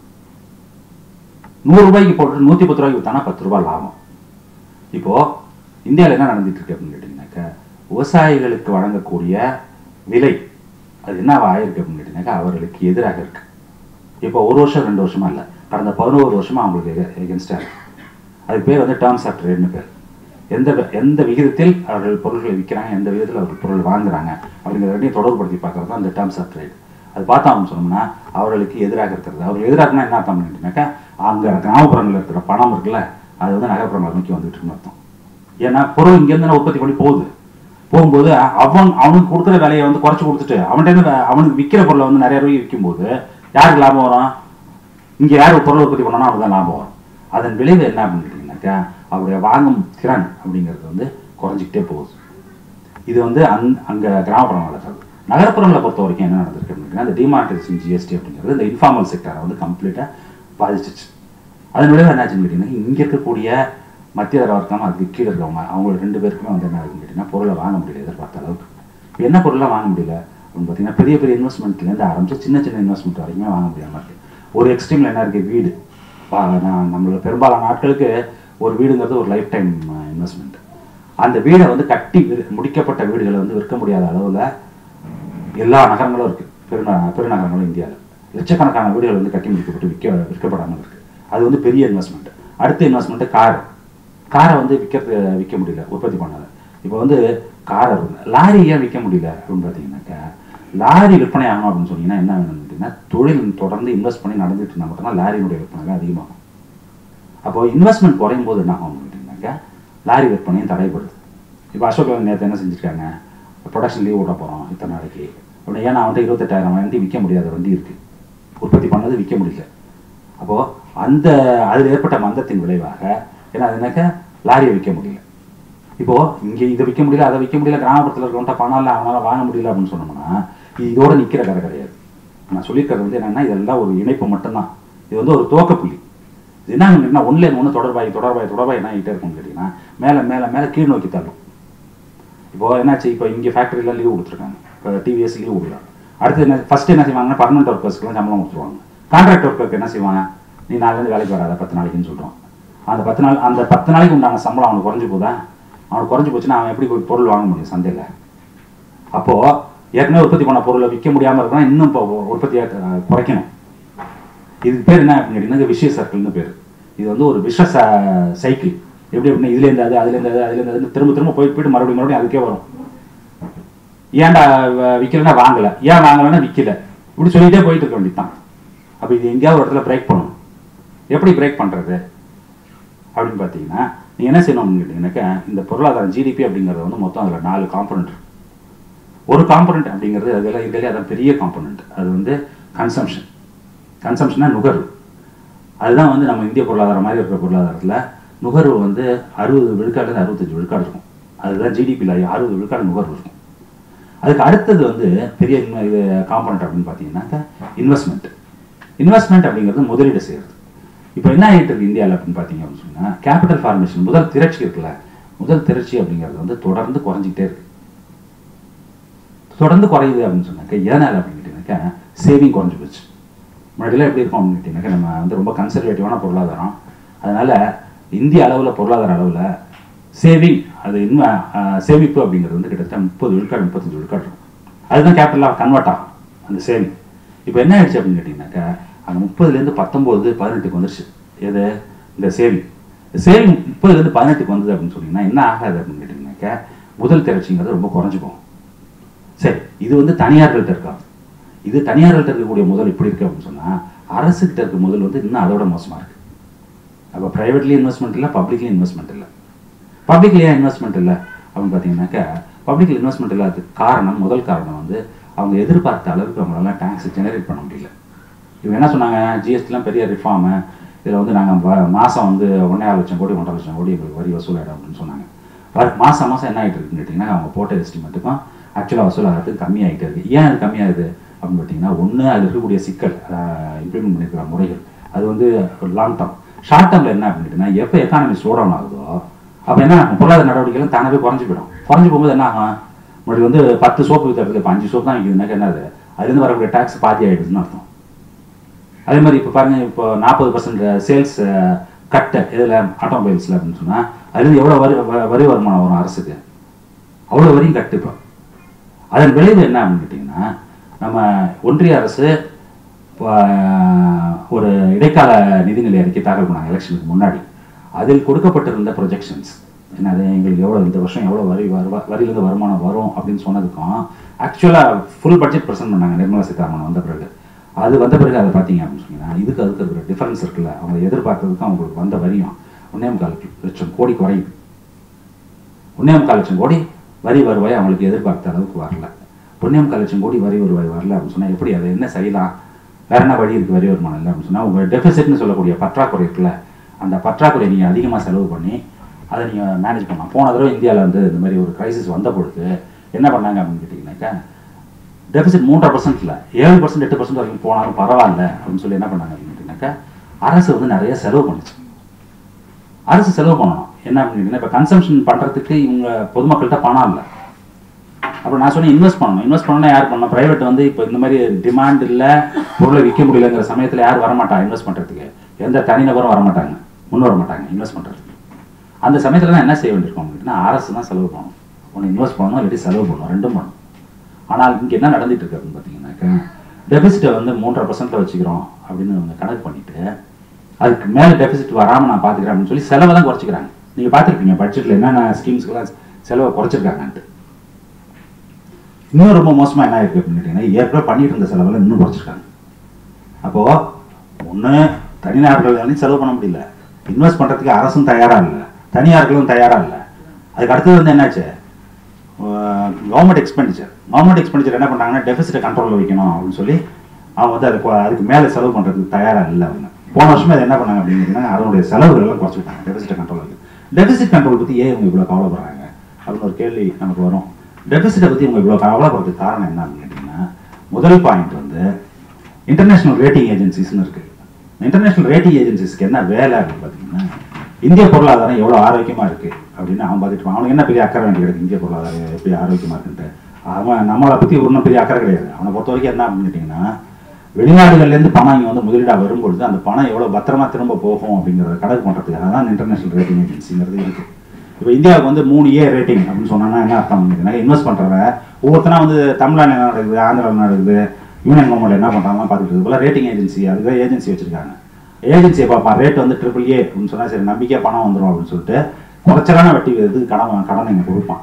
S1: நூறு ரூபாய்க்கு போட்டு நூற்றி பத்து ரூபாய்க்கு விற்றானா பத்து ரூபாய் லாபம் இப்போ இந்தியாவில் என்ன நடந்துட்டு இருக்கு அப்படின்னு கேட்டிங்கனாக்கா விவசாயிகளுக்கு வழங்கக்கூடிய விலை அது என்ன ஆயிருக்கு அப்படின்னு கேட்டிங்கனாக்கா அவர்களுக்கு எதிராக இருக்கு இப்போ ஒரு வருஷம் ரெண்டு வருஷமா இல்லை கடந்த பதினோரு வருஷமா அவங்களுக்கு எகென்ஸ்டாக இருக்கு அதுக்கு பேர் வந்து டேர்ம்ஸ் ஆஃப் ட்ரேட்னு பேர் எந்த வி- எந்த விகிதத்தில் அவர்கள் பொருட்களை விற்கிறாங்க எந்த விகிதத்தில் அவர்கள் பொருள் வாங்குறாங்க அப்படிங்கிற ரெண்டையும் தொடர்புபடுத்தி பார்க்கறது தான் இந்த டேர்ம்ஸ் ஆஃப் ட்ரேட் அது பார்த்தோம்னு சொன்னோம்னா அவர்களுக்கு எதிராக இருக்கிறது அவர்கள் எதிராகனா என்ன அர்த்தம் பண்ணிட்டுனாக்கா அங்கே கிராமப்புறங்களில் இருக்கிற பணம் இருக்குல்ல அது வந்து நகர்ப்புறங்களை நோக்கி வந்துட்டு இருக்குன்னு அர்த்தம் ஏன்னா பொருள் இங்கேருந்து உற்பத்தி பண்ணி போகுது போகும்போது அவன் அவனுக்கு கொடுக்குற விலையை வந்து குறைச்சி கொடுத்துட்டு அவன்கிட்ட இருந்து வே- அவனுக்கு விற்கிற பொருளை வந்து நிறைய ரூபாய்க்கு விற்கும்போது யாருக்கு லாபம் வரும் இங்கே யார் பொருள் உற்பத்தி பண்ணனா அவனுக்கு தான் லாபம் வரும் அதன் விளைவு என்ன அப்படின்னு கேட்டிங்கனாக்கா அவருடைய வாங்கும் திறன் அப்படிங்கிறது வந்து குறைஞ்சிக்கிட்டே போகுது இது வந்து அந் அங்கே கிராமப்புறம் நடக்கிறது நகர்ப்புறங்களை பொறுத்த வரைக்கும் என்ன நடந்திருக்கு அப்படின்னா இந்த டிமார்டேஷன் ஜிஎஸ்டி அப்படிங்கிறது இந்த இன்ஃபார்மல் செக்டரை வந்து கம்ப்ளீட்டாக பாதிச்சிச்சு அதன் விளைவு என்னாச்சுன்னு கேட்டிங்கன்னா இங்கே இருக்கக்கூடிய மத்திய தர வர்க்கம் அதுக்கு கீழே இருக்கவங்க அவங்க ரெண்டு பேருக்குமே வந்து என்ன ஆகுதுன்னு கேட்டிங்கன்னா பொருளை வாங்க முடியல எதிர்பார்த்த அளவுக்கு இப்போ என்ன பொருளாக வாங்க முடியல அப்படின்னு பார்த்தீங்கன்னா பெரிய பெரிய இன்வெஸ்ட்மெண்ட்லேருந்து ஆரம்பிச்சு சின்ன சின்ன இன்வெஸ்ட்மெண்ட் வரைக்குமே வாங்க முடியாமல் இருக்குது ஒரு எக்ஸ்ட்ரீமில் என்ன இருக்குது வீடு பா- நான் நம்மளோட பெரும்பாலான நாட்களுக்கு ஒரு வீடுங்கிறது ஒரு லைஃப் டைம் இன்வெஸ்ட்மெண்ட் அந்த வீடை வந்து கட்டி விரு- முடிக்கப்பட்ட வீடுகளை வந்து விற்க முடியாத அளவில் எல்லா நகரங்களும் இருக்கு பெருந பெருநகரங்களும் இந்தியாவில் லட்சக்கணக்கான வீடுகள் வந்து கட்டி முடிக்கப்பட்டு விற்க விற்கப்படாமல் இருக்கு அது வந்து பெரிய இன்வெஸ்ட்மெண்ட் அடுத்த இன்வெஸ்ட்மெண்ட் கார் காரை வந்து விற்கிறது விற்க முடியல உற்பத்தி பண்ணாத இப்போ வந்து கார் லாரி ஏன் விற்க முடியல அப்படின்னு பார்த்தீங்கன்னாக்கா லாரி விற்பனை ஆகணும் அப்படின்னு சொன்னீங்கன்னா என்ன வேணும்னு கேட்டிங்கன்னா தொழில் தொடர்ந்து இன்வெஸ்ட் பண்ணி நடந்துட்டு இருந்தால் மட்டும்தான் லாரியினுடைய விற்பனை அதிகமாகும் அப்போ இன்வெஸ்ட்மெண்ட் குறையும் போது என்ன ஆகும் கேட்டிங்கனாக்கா லாரி விற்பனையும் தடைப்படுது இப்போ அசோக் லேலண்ட் நேற்று என்ன செஞ்சுருக்காங்க ப்ரொடக்ஷன் லீவ் விட போகிறோம் இத்தனை நாளைக்கு அப்படி ஏன்னா அவன்கிட்ட இருபத்தெட்டாயிரம் வண்டி விற்க முடியாத வண்டி இருக்குது உற்பத்தி பண்ணது விற்க முடியல அப்போது அந்த அதில் ஏற்பட்ட மந்தத்தின் விளைவாக ஏன்னா அதுனாக்கா லாரியை விற்க முடியல இப்போது இங்கே இதை விற்க முடியல அதை விற்க முடியல கிராமப்புறத்தில் இருக்கவன்ட்ட பணம் இல்லை அவனால் வாங்க முடியல அப்படின்னு சொன்னோம்னா இது இதோட நிற்கிற கதை கிடையாது நான் சொல்லியிருக்கிறது வந்து என்னென்னா இதெல்லாம் ஒரு இணைப்பு மட்டும்தான் இது வந்து ஒரு துவக்கப்புள்ளி இது என்ன என்ன ஒன்றில் ஒன்று தொடர்பாய் தொடர்பாய் தொடர்பாய் என்ன ஆகிட்டே இருக்கும்னு கேட்டிங்கன்னா மேலே மேலே மேலே கீழ் நோக்கி தள்ளும் இப்போ என்னாச்சு இப்போ இங்கே ஃபேக்ட்ரியில் லீவ் கொடுத்துருக்காங்க இப்போ டிவிஎஸ் லீவ் கொடுக்குறாங்க அடுத்து என்ன ஃபர்ஸ்ட் என்ன செய்வாங்கன்னா பர்மனெண்ட் ஒர்க்கர்ஸ்க்குலாம் சம்பளம் கொடுத்துருவாங்க கான்ட்ராக்ட் ஒர்க்கருக்கு என்ன செய்வாங்க நீ நாலுலேருந்து வேலைக்கு வராத பத்து நாளைக்குன்னு சொல்கிறோம் அந்த பத்து நாள் அந்த பத்து நாளைக்கு உண்டான சம்பளம் அவனுக்கு குறைஞ்சி போதா அவனுக்கு குறைஞ்சி போச்சுன்னா அவன் எப்படி போய் பொருள் வாங்க முடியும் சந்தையில் அப்போது ஏற்கனவே உற்பத்தி பண்ண பொருளை விற்க முடியாமல் இருக்கணும் இன்னும் இப்போ உற்பத்தியை அஹ், குறைக்கணும் இதுக்கு பேர் என்ன அப்படின்னு கேட்டிங்கன்னா விஷய சர்க்கிள்னு பேர் இது வந்து ஒரு விஷ சைக்கிள் எப்படி அப்படின்னா இதுலேருந்து அது அதுலேருந்து அது அதுலேருந்து அது திரும்ப திரும்ப போய் போயிட்டு மறுபடியும் மறுபடியும் அதுக்கே வரும் ஏன்டா வ- விக்கலைன்னா வாங்கலை ஏன் வாங்கலைன்னா விற்கல இப்படி சொல்லிட்டே போயிட்டு இருக்க வேண்டியதுதான் அப்போ இது எங்கேயாவது ஒரு இடத்துல பிரேக் பண்ணணும் எப்படி பிரேக் பண்ணுறது அப்படின்னு பார்த்தீங்கன்னா நீ என்ன செய்யணும் அப்படின்னு கேட்டிங்கன்னாக்கா இந்த பொருளாதாரம் ஜிடிபி அப்படிங்கிறது வந்து மொத்தம் அதில் நாலு காம்பனண்ட் ஒரு காம்பனண்ட் அப்படிங்கிறது அதெல்லாம் இருக்கிறதே அதான் பெரிய காம்பனண்ட் அது வந்து கன்சம்ஷன் கன்சம்ஷனா நுகர்வு அதுதான் வந்து நம்ம இந்திய பொருளாதாரம் மாதிரி இருக்கிற பொருளாதாரத்தில் நுகர்வு வந்து அறுபது விழுக்காடுலேருந்து அறுபத்தஞ்சு விழுக்காடு இருக்கும் அதுதான் ஜிடிபியில் அறுபது விழுக்காடு நுகர்வு இருக்கும் அதுக்கு அடுத்தது வந்து பெரிய இன்னும் இது காம்பனண்ட் அப்படின்னு பார்த்தீங்கன்னாக்கா இன்வெஸ்ட்மெண்ட் இன்வெஸ்ட்மெண்ட் அப்படிங்கிறது முதலீடு செய்கிறது இப்போ என்ன ஆகிட்டு இருக்கு இந்தியாவில் அப்படின்னு பார்த்தீங்க அப்படின்னு சொன்னால் கேபிட்டல் ஃபார்மேஷன் முதல் திரட்சி இருக்குல்ல முதல் திரட்சி அப்படிங்கிறது வந்து தொடர்ந்து குறைஞ்சிக்கிட்டே இருக்கு தொடர்ந்து குறையுது அப்படின்னு சொன்னாக்க எதனால் அப்படின்னு கேட்டீங்கன்னாக்கா சேவிங் குறைஞ்சி போச்சு முன்னாடிலாம் எப்படி இருக்கும் அப்படின்னு கேட்டிங்கனாக்கா நம்ம வந்து ரொம்ப கன்சர்வேட்டிவான பொருளாதாரம் அதனால இந்திய அளவில் பொருளாதார அளவில் சேவிங் அது இன்னும் அஹ், சேமிப்பு அப்படிங்கிறது வந்து கிட்டத்தட்ட முப்பது விழுக்காடு முப்பத்தஞ்சு விழுக்காடு இருக்கும் அதுதான் கேபிட்டலாக கன்வெர்ட் ஆகும் அந்த சேவிங் இப்போ என்ன ஆயிடுச்சு அப்படின்னு கேட்டிங்கனாக்கா அந்த முப்பதுலேருந்து பத்தொம்போது பதினெட்டுக்கு வந்துருச்சு எது இந்த சேவிங் சேவிங் முப்பதுலேருந்து பதினெட்டுக்கு வந்தது அப்படின்னு சொன்னீங்கன்னா என்ன ஆகாது அப்படின்னு கேட்டிங்கனாக்கா முதல் திரட்சிங்கிறது ரொம்ப குறைஞ்சு போகும் சரி இது வந்து தனியார்கள்ட்ட இருக்காது இது தனியார்கள்ட்ட இருக்கக்கூடிய முதல் எப்படி இருக்கு அப்படின்னு சொன்னா அரசுகிட்ட இருக்க முதல் வந்து இன்னும் அதோட மோசமா இருக்கு அப்போ ப்ரைவேட்லேயும் இன்வெஸ்ட்மெண்ட் இல்லை பப்ளிக்லேயும் இன்வெஸ்ட்மெண்ட் இல்லை பப்ளிக்ல ஏன் இன்வெஸ்ட்மெண்ட் இல்லை அப்படின்னு பார்த்தீங்கன்னாக்கா பப்ளிக்ல இன்வெஸ்ட்மெண்ட் இல்லாததுக்கு காரணம் முதல் காரணம் வந்து அவங்க எதிர்பார்த்த அளவுக்கு அவங்களால டேக்ஸ் ஜெனரேட் பண்ண முடியல இவங்க என்ன சொன்னாங்க ஜிஎஸ்டிலாம் பெரிய ரிஃபார்மு இதில் வந்து நாங்கள் மாதம் வந்து ஒன்றே லட்சம் கோடி ஒன்றரை லட்சம் கோடி எங்களுக்கு வரி வசூலாயிடும் அப்படின்னு சொன்னாங்க வர- மாசம் மாதம் என்ன ஆகிட்டு இருக்குன்னு கேட்டிங்கன்னா அவங்க போட்ட எஸ்டிமேட்டுக்கும் ஆக்சுவலாக வசூலாகிறதுக்கு கம்மியாகிட்டே இருக்கு ஏன் அது கம்மியாகுது அப்படின்னு பார்த்தீங்கன்னா ஒன்று அதில் இருக்கக்கூடிய சிக்கல் இம்ப்ளிமெண்ட் பண்ணியிருக்கிற முறைகள் அது வந்து லாங் டேர்ம் ஷார்ட் டேர்மில் என்ன அப்படின்னு கேட்டிங்கன்னா எப்போ எக்கானமி ஸ்லோ டவுன் ஆகுதோ அப்போ என்ன ஆகும் பொருளாதார நடவடிக்கைகள் தானாகவே குறைஞ்சு போயிடும் குறைஞ்சு போகும்போது என்ன ஆகும் முன்னாடி வந்து பத்து சோப்பு விற்கிறது இப்போ அஞ்சு சோப்பு தான் விற்குதுனாக்கா என்னது அதுலேருந்து வரக்கூடிய டேக்ஸ் பாதி ஆகிடுதுன்னு அர்த்தம் அதே மாதிரி இப்போ பாருங்க இப்போ நாற்பது பர்சன்ட் சேல்ஸ் கட்டு இதில் ஆட்டோமொபைல்ஸில் அப்படின்னு சொன்னால் அதுலேருந்து எவ்வளோ வரி வ- வரி வருமானம் வரும் அரசுக்கு அவ்வளோ வரியும் கட்டு இப்போ அதன் விளைவு என்ன அப்படின்னு கேட்டிங்கன்னா நம்ம ஒன்றிய அரசு ஆஹ், ஒரு இடைக்கால நிதிநிலை அறிக்கை தாக்கல் பண்ணாங்க எலெக்ஷனுக்கு முன்னாடி அதில் கொடுக்கப்பட்டிருந்த ப்ரொஜெக்ஷன்ஸ் என்னது எங்களுக்கு எவ்வளோ இந்த வருஷம் எவ்வளோ வரி வருவா வரியிலிருந்து வருமானம் வரும் அப்படின்னு சொன்னதுக்கும் ஆக்சுவலாக ஃபுல் பட்ஜெட் ப்ரெசென்ட் பண்ணாங்க நிர்மலா சீதாராமன் வந்த பிறகு அது வந்த பிறகு அதை பார்த்தீங்க அப்படின்னு சொன்னீங்கன்னா இதுக்கு அதுக்கு இருக்கிற டிஃபரன்ஸ் இருக்குல்ல அவங்க எதிர்பார்த்ததுக்கும் அவங்களுக்கு வந்த வரியும் ஒன்றே முக்கால் லட்சம் கோடி குறையுது ஒன்றே முக்கால் லட்சம் கோடி வரி வருவாய் அவங்களுக்கு எதிர்பார்த்த அளவுக்கு வரல ஒன்றே முக்கால் லட்சம் கோடி வரி வருவாய் வரல அப்படின்னு சொன்னால் எப்படி அதை என்ன செய்யலாம் வேற என்ன வழி இருக்குது வரி வருமானம் இல்லை அப்படின்னு சொன்னால் உங்கள் டெபிசிட்னு சொல்லக்கூடிய பற்றாக்குறை இருக்குல்ல அந்த பற்றாக்குறை நீங்கள் அதிகமாக செலவு பண்ணி அதை நீங்கள் மேனேஜ் பண்ணலாம் போன தடவை இந்தியாவில் வந்து இந்த மாதிரி ஒரு கிரைசிஸ் வந்த பொழுது என்ன பண்ணாங்க அப்படின்னு கேட்டிங்கனாக்கா டெபிசிட் மூன்றரை பர்சன்ட் இல்லை ஏழு பர்சன்ட் எட்டு பர்சன்ட் வரைக்கும் போனாலும் பரவாயில்ல அப்படின்னு சொல்லி என்ன பண்ணாங்க அப்படின்னு கேட்டிங்கனாக்கா அரசு வந்து நிறைய செலவு பண்ணுச்சு அரசு செலவு பண்ணணும் என்ன அப்படின்னு இப்போ கன்சம்ஷன் பண்ணுறதுக்கு இவங்க பொதுமக்கள்கிட்ட பணம் இல்லை அப்புறம் நான் சொன்னேன் இன்வெஸ்ட் பண்ணணும் இன்வெஸ்ட் பண்ணணும் யார் பண்ணணும் பிரைவேட் வந்து இப்போ இந்த மாதிரி டிமாண்ட் இல்லை பொருளை விற்க முடியலங்கிற சமயத்தில் யார் வரமாட்டா இன்வெஸ்ட் பண்ணுறதுக்கு எந்த தனிநபரும் வரமாட்டாங்க முன் வர மாட்டாங்க இன்வெஸ்ட் பண்ணுறதுக்கு அந்த சமயத்தில் தான் என்ன செய்ய வேண்டியிருக்கும் அப்படின்னா அரசு தான் செலவு பண்ணணும் ஒன்று இன்வெஸ்ட் பண்ணணும் இல்லாட்டி செலவு பண்ணணும் ரெண்டும் பண்ணணும் ஆனால் இங்கே என்ன நடந்துட்டு இருக்கு அப்படின்னு பார்த்தீங்கன்னாக்கா டெபிசிட்டை வந்து மூன்றரை பர்சன்ட்ல வச்சுக்கிறோம் அப்படின்னு அவங்க கணக்கு பண்ணிட்டு அதுக்கு மேலே டெபிசிட் வராமல் நான் பார்த்துக்கிறேன் அப்படின்னு சொல்லி செலவை தான் குறைச்சிக்கிறாங்க நீங்கள் பார்த்துருப்பீங்க பட்ஜெட்டில் என்னென்ன ஸ்கீம்ஸ்க்கெல்லாம் செலவை குறைச்சிருக்காங்கன்ட்டு இன்னும் ரொம்ப மோசமாக என்ன இருக்குது அப்படின்னு கேட்டிங்கன்னா ஏற்கனவே பண்ணிட்டு இருந்த செலவில் இன்னும் குறைச்சிருக்காங்க அப்போது ஒன்று தனிநபர்கள் வந்து செலவு பண்ண முடியல இன்வெஸ்ட் பண்ணுறதுக்கு அரசும் தயாராக இல்லை தனியார்களும் தயாராக இல்லை அதுக்கு அடுத்தது வந்து என்னாச்சு கவர்மெண்ட் எக்ஸ்பெண்டிச்சர் கவர்மெண்ட் எக்ஸ்பெண்டிச்சர் என்ன பண்ணாங்கன்னா டெபிசிட்டை கண்ட்ரோலில் வைக்கணும் அப்படின்னு சொல்லி அவங்க வந்து அதுக்கு அதுக்கு மேலே செலவு பண்ணுறதுக்கு தயாராக இல்லை அவங்க போன வருஷமே அதை என்ன பண்ணாங்க அப்படின்னு கேட்டிங்கன்னா அதனுடைய செலவுகள் எல்லாம் குறைச்சிட்டாங்க டெபிசிட்டை கண்ட்ரோல் வைக்க டெபிசிட் கண்ட்ரோல் பற்றி ஏன் இவங்க இவ்வளோ கவலைப்படுறாங்க அப்படின்னு ஒரு கேள்வி நமக்கு வரும் டெபிசிட்டை பற்றி இவங்க இவ்வளோ கவலைப்படுறதுக்கு காரணம் என்ன அப்படின்னு கேட்டிங்கன்னா முதல் பாயிண்ட் வந்து இன்டர்நேஷனல் ரேட்டிங் ஏஜென்சிஸ்னு இருக்கு இன்டர்நேஷனல் ரேட்டிங் ஏஜென்சிஸ்க்கு என்ன வேலை அப்படின்னு பார்த்தீங்கன்னா இந்திய பொருளாதாரம் எவ்வளோ ஆரோக்கியமா இருக்கு அப்படின்னு அவன் பார்த்துட்டு இருப்பான். அவனுக்கு என்ன பெரிய அக்கறை வேண்டி கிடக்கு இந்திய பொருளாதாரம் எப்படி ஆரோக்கியமா இருக்குன்ட்டு அவன் நம்மளை பத்தி ஒன்றும் பெரிய அக்கறை கிடையாது அவனை பொறுத்த வரைக்கும் என்ன அப்படின்னு கேட்டிங்கன்னா வெளிநாடுகள்லேருந்து பணம் இங்கே வந்து முதலீடாக வரும்பொழுது அந்த பணம் எவ்வளோ பத்திரமா திரும்ப போகும் அப்படிங்கிறத கணக்கு பண்ணுறதுக்காக தான் இன்டர்நேஷனல் ரேட்டிங் ஏஜென்சிங்கிறது இருக்கு இப்போ இந்தியாவுக்கு வந்து மூணு ஏ ரேட்டிங் அப்படின்னு சொன்னா என்ன அர்த்தம் அப்படின்னா இன்வெஸ்ட் பண்ணுறவன் ஒவ்வொருத்தனா வந்து தமிழ்நாடு என்ன நடக்குது ஆந்திரா என்ன நடக்குது யூனியன் கவர்மெண்ட் என்ன பண்ணுறாங்க பார்த்துட்டு இருக்கு போல ரேட்டிங் ஏஜென்சி அதுக்கு ஏஜென்சி வச்சிருக்காங்க ஏஜென்சியை பார்ப்பான் ரேட் வந்து ட்ரிபிள் ஏ அப்படின்னு சொன்னா சரி நம்பிக்கையாக பணம் வந்துடும் அப்படின்னு சொல்லிட்டு குறைச்சலான வட்டி இது கடன் கடன் இங்கே கொடுப்பான்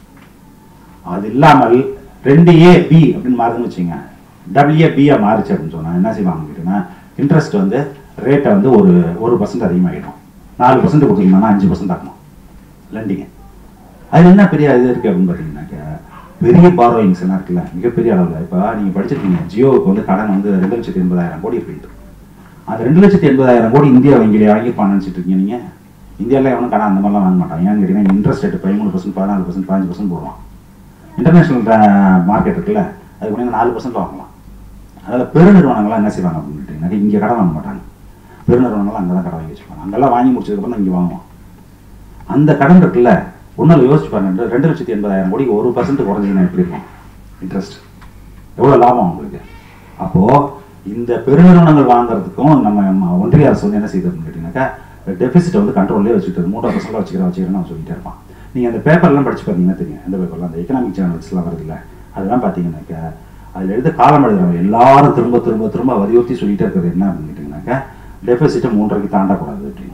S1: அது இல்லாமல் ரெண்டு ஏ பி அப்படின்னு மாறுதுன்னு வச்சுங்க டபிள்யூ பியா மாறுச்சு அப்படின்னு சொன்னா என்ன செய்வாங்க கேட்டீங்கன்னா இன்ட்ரெஸ்ட் வந்து ரேட்டை வந்து ஒரு ஒரு பர்சன்ட் அதிகமாகிடும் நாலு பர்சன்ட் கொடுத்தீங்கன்னா அஞ்சு பர்சன்ட் ஆகணும் லண்டிங்க அது என்ன பெரிய இது இருக்கு அப்படின்னு பார்த்தீங்கன்னாக்க பெரிய பாரோயிங்ஸ் எல்லாம் இருக்குல்ல மிகப்பெரிய அளவில் இப்போ நீங்கள் படிச்சிருக்கீங்க ஜியோவுக்கு வந்து கடன் வந்து ரெண்டு லட்சத்தி எண்பதாயிரம் கோடி இருக்குன்ட்டு அந்த ரெண்டு லட்சத்தி எண்பதாயிரம் கோடி இந்தியா வங்கியில வாங்கியிருப்பான்னு நினச்சிட்டு இருக்கீங்க நீங்கள் இந்தியாவில் எவனும் கடன் அந்த மாதிரிலாம் வாங்க மாட்டான் ஏன்னு கேட்டீங்கன்னா இன்ட்ரெஸ்ட் ரேட் பதிமூணு பர்சன்ட் பதினாலு பர்சன்ட் பதினஞ்சு பர்சன்ட் போடுவான் இன்டர்நேஷனல் மார்க்கெட் இருக்குல்ல அது கூட நாலு பர்சன்ட் வாங்கலாம் அதனால் பெருநிறுவனங்கள்லாம் என்ன செய்வாங்க அப்படின்னு கேட்டிங்கன்னா இங்கே கடன் வாங்க மாட்டாங்க பெருநிறுவனங்கள்லாம் அங்கே தான் கடன் வாங்கி வச்சுப்பாங்க அங்கெல்லாம் வாங்கி முடிச்சதுக்கப்புறம் தான் இங்கே வாங்குவோம் அந்த கடன் இருக்குல்ல ஒன்றும் யோசிச்சு பாருங்க ரெண்டு லட்சத்தி எண்பதாயிரம் கோடி ஒரு பர்சன்ட் குறைஞ்சிங்கன்னா எப்படி இருக்கும் இன்ட்ரெஸ்ட் எவ்வளோ லாபம் உங்களுக்கு அப்போது இந்த பெருநிறுவனங்கள் வாங்குறதுக்கும் நம்ம ம- ஒன்றிய அரசு வந்து என்ன செய்யுதுன்னு கேட்டிங்கனாக்கா டெபிசிட்டை வந்து கண்ட்ரோல்லே வச்சுக்கிட்டு மூன்றரை பர்சன்ட் வச்சுக்கிறேன் வச்சுக்கிறேன்னு அவன் சொல்லிட்டே இருப்பான் நீங்கள் அந்த பேப்பர்லாம் படிச்சு பார்த்தீங்கன்னா தெரியும் இந்த பேப்பர்லாம் அந்த எக்கனாமிக் சேனல்ஸ்லாம் வருதுல்ல அதெல்லாம் பார்த்தீங்கன்னாக்கா அதில் எழுத காலம் எழுதுறவங்க எல்லாரும் திரும்ப திரும்ப திரும்ப வலியுறுத்தி சொல்லிட்டே இருக்கிறது என்ன அப்படின்னு கேட்டிங்கனாக்கா டெபிசிட்டை மூன்றரைக்கு தாண்டக்கூடாது அப்படின்னு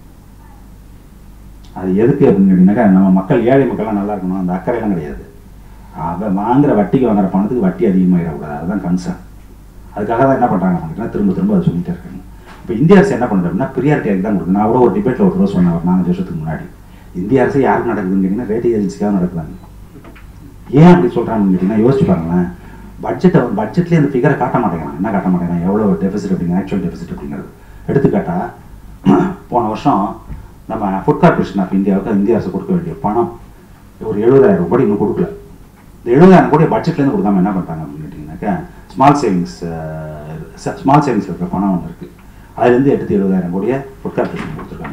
S1: அது எதுக்கு அப்படின்னு கேட்டிங்கனாக்கா நம்ம மக்கள் ஏழை மக்கள்லாம் நல்லா இருக்கணும் அந்த அக்கறையெல்லாம் கிடையாது அவன் வாங்குற வட்டிக்கு வாங்குற பணத்துக்கு வட்டி அதிகமாகிடக்கூடாது அதுதான் கன்சர்ன் அதுக்காக தான் என்ன பண்ணுறாங்க அப்படின்னா திரும்ப திரும்ப அதை சொல்லிட்டே இருக்காங்க இப்போ இந்திய அரசு என்ன பண்ணுறது அப்படின்னா ப்ரியாரிட்டி அதுக்கு தான் கொடுக்குது நான் கூட ஒரு டிபேட்டில் ஒரு தடவை சொன்னேன் ஒரு நாலஞ்சு வருஷத்துக்கு முன்னாடி இந்திய அரசு யாருக்கு நடக்குதுன்னு கேட்டிங்கன்னா ரேட்டிங் ஏஜென்சிக்காக நடக்குதாங்க ஏன் அப்படி சொல்கிறாங்கன்னு கேட்டிங்கன்னா யோசிச்சு பாருங்களேன் பட்ஜெட்டை பட்ஜெட்லேயே அந்த ஃபிகரை காட்ட மாட்டேங்கிறாங்க என்ன காட்ட மாட்டேங்கிறாங்க எவ்வளோ டெபிசிட் அப்படிங்கிற ஆக்சுவல் டெபிசிட் அப்படிங்கிறது எடுத்துக்காட்டா போன வருஷம் நம்ம ஃபுட் கார்பரேஷன் ஆஃப் இந்தியாவுக்கு இந்திய அரசு கொடுக்க வேண்டிய பணம் ஒரு எழுபதாயிரம் கோடி இன்னும் கொடுக்கல இந்த எழுபதாயிரம் கோடி பட்ஜெட்லேருந்து கொடுக்காம என்ன பண்ணுறாங்க அப்படின்னு கேட்டிங்கன்னாக்கா ஸ்மால் சேவிங்ஸ் ஸ்மால் சேவிங்ஸ் இருக்கிற பணம் ஒன்று இருக்குது அதுலேருந்து எடுத்து எழுபதாயிரம் கோடியை ஃபுட் கார்பரேஷன் கொடுத்துருக்காங்க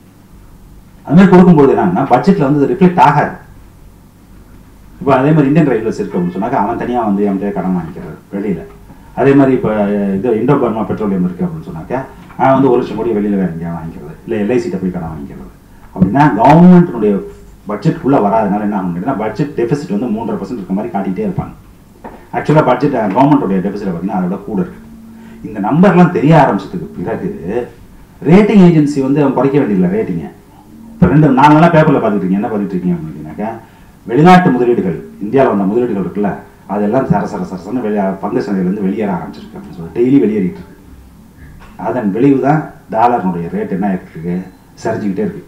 S1: அது மாதிரி கொடுக்கும்போது என்னன்னா பட்ஜெட்டில் வந்து ரிஃப்ளெக்ட் ஆகாது இப்போ அதே மாதிரி இந்தியன் ரயில்வேஸ் இருக்கு அப்படின்னு சொன்னாக்கா அவன் தனியாக வந்து அவன்கிட்ட கடன் வாங்கிக்கிறது வெளியில் அதே மாதிரி இப்போ இது இண்டோ பர்மா பெட்ரோலியம் இருக்குது அப்படின்னு சொன்னாக்கா அவன் வந்து ஒரு லட்சம் கோடி வெளியில் வேற எங்கேயா வாங்கிக்கிறது இல்லை எல்ஐசிட்ட போய் கடன் வாங்கிக்கிறது அப்படின்னா கவர்மெண்ட்டினுடைய பட்ஜெட்டுக்குள்ளே வராதனால என்ன ஆகும் கேட்டிங்கன்னா பட்ஜெட் டெபிசிட் வந்து மூன்றரை பர்சன்ட் இருக்க மாதிரி காட்டிகிட்டே இருப்பாங்க ஆக்சுவலாக பட்ஜெட் கவர்மெண்ட்டுடைய டெபிசிட் பார்த்தீங்கன்னா அதோட கூட இருக்கு இந்த நம்பர்லாம் தெரிய ஆரம்பிச்சதுக்கு பிறகு ரேட்டிங் ஏஜென்சி வந்து அவன் குறைக்க வேண்டியதில்லை ரேட்டிங்கை இப்போ ரெண்டு நாலு நாளாக பேப்பரில் பார்த்துட்டு இருக்கீங்க என்ன பார்த்துட்டு இருக்கீங்க அப்படின்னாக்கா வெளிநாட்டு முதலீடுகள் இந்தியாவில் வந்த முதலீடுகள் இருக்குல்ல அதெல்லாம் சர சர சரசன்னு வெளியே பங்கு சந்தையிலேருந்து வெளியேற ஆரம்பிச்சிருக்கு அப்படின்னு சொல்லி டெய்லி வெளியேறிட்டு இருக்கு அதன் விளைவு தான் டாலர்னுடைய ரேட் என்ன ஆகிட்டு இருக்கு சரிஞ்சுக்கிட்டே இருக்கு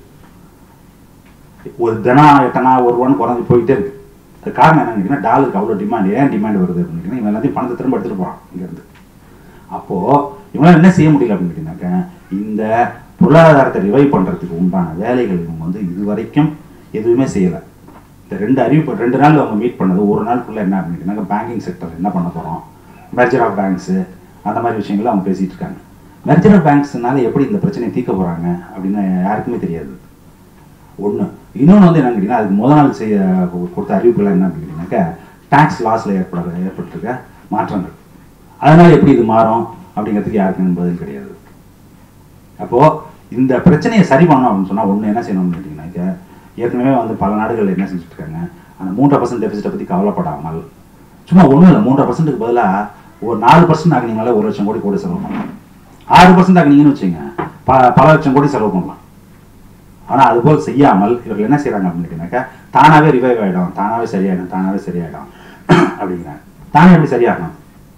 S1: ஒரு தினா எட்டனா ஒரு ரூபான்னு குறைஞ்சி போயிட்டே இருக்கு அது காரணம் என்னன்னு கேட்டீங்கன்னா டாலருக்கு அவ்வளோ டிமாண்ட் ஏன் டிமாண்ட் வருது அப்படின்னு கேட்டீங்கன்னா இவன் எல்லாத்தையும் பணத்தை திரும்ப எடுத்துகிட்டு போகிறான் இங்கேருந்து அப்போது இவங்களால என்ன செய்ய முடியல அப்படின்னு கேட்டீங்கன்னாக்கா இந்த பொருளாதாரத்தை ரிவைவ் பண்ணுறதுக்கு உண்டான வேலைகள் இவங்க வந்து இது வரைக்கும் எதுவுமே செய்யலை இந்த ரெண்டு அறிவிப்பு ரெண்டு நாள் அவங்க மீட் பண்ணது ஒரு நாள் ஃபுல்லாக என்ன அப்படின்னு கேட்டீங்கன்னா பேங்கிங் செக்டர் என்ன பண்ண போகிறோம் மெர்ஜர் ஆஃப் பேங்க்ஸு அந்த மாதிரி விஷயங்களை அவங்க பேசிகிட்டு இருக்காங்க மெர்ஜர் ஆஃப் பேங்க்ஸ்னால எப்படி இந்த பிரச்சனையை தீர்க்க போகிறாங்க அப்படின்னு யாருக்குமே தெரியாது ஒன்று இன்னொன்று வந்து என்னன்னு கேட்டிங்கன்னா அதுக்கு முத நாள் செய்ய கொடுத்த அறிவிப்புலாம் என்ன அப்படின்னு கேட்டிங்கன்னாக்கா டேக்ஸ் லாஸில் ஏற்பட ஏற்பட்டிருக்க மாற்றங்கள் அதனால் எப்படி இது மாறும் அப்படிங்கிறதுக்கு யாருக்கும் பதில் கிடையாது அப்போது இந்த பிரச்சனையை சரி பண்ணணும் அப்படின்னு சொன்னால் ஒன்று என்ன செய்யணும்னு கேட்டிங்கன்னாக்கா ஏற்கனவே வந்து பல நாடுகள் என்ன செஞ்சுட்டு இருக்காங்க அந்த மூன்றரை பர்சன்ட் டெபிசிட்டை பற்றி கவலைப்படாமல் சும்மா ஒன்றும் இல்லை மூன்றரை பர்சன்ட்டுக்கு பதிலாக ஒரு நாலு பர்சன்ட் ஆகினீங்களா ஒரு லட்சம் கோடி கூட செலவு பண்ணலாம் ஆறு பர்சன்ட் ஆகினீங்கன்னு வச்சுங்க ப பல லட்சம் கோடி செலவு பண்ணலாம் ஆனால் அதுபோல் செய்யாமல் இவர்கள் என்ன செய்கிறாங்க அப்படின்னு கேட்டீங்கன்னாக்கா தானாகவே ரிவைவ் ஆகிடும் தானாகவே சரியாயிடும் தானாகவே சரியாயிடும் அப்படிங்கிறாங்க தானே எப்படி சரியாகணும்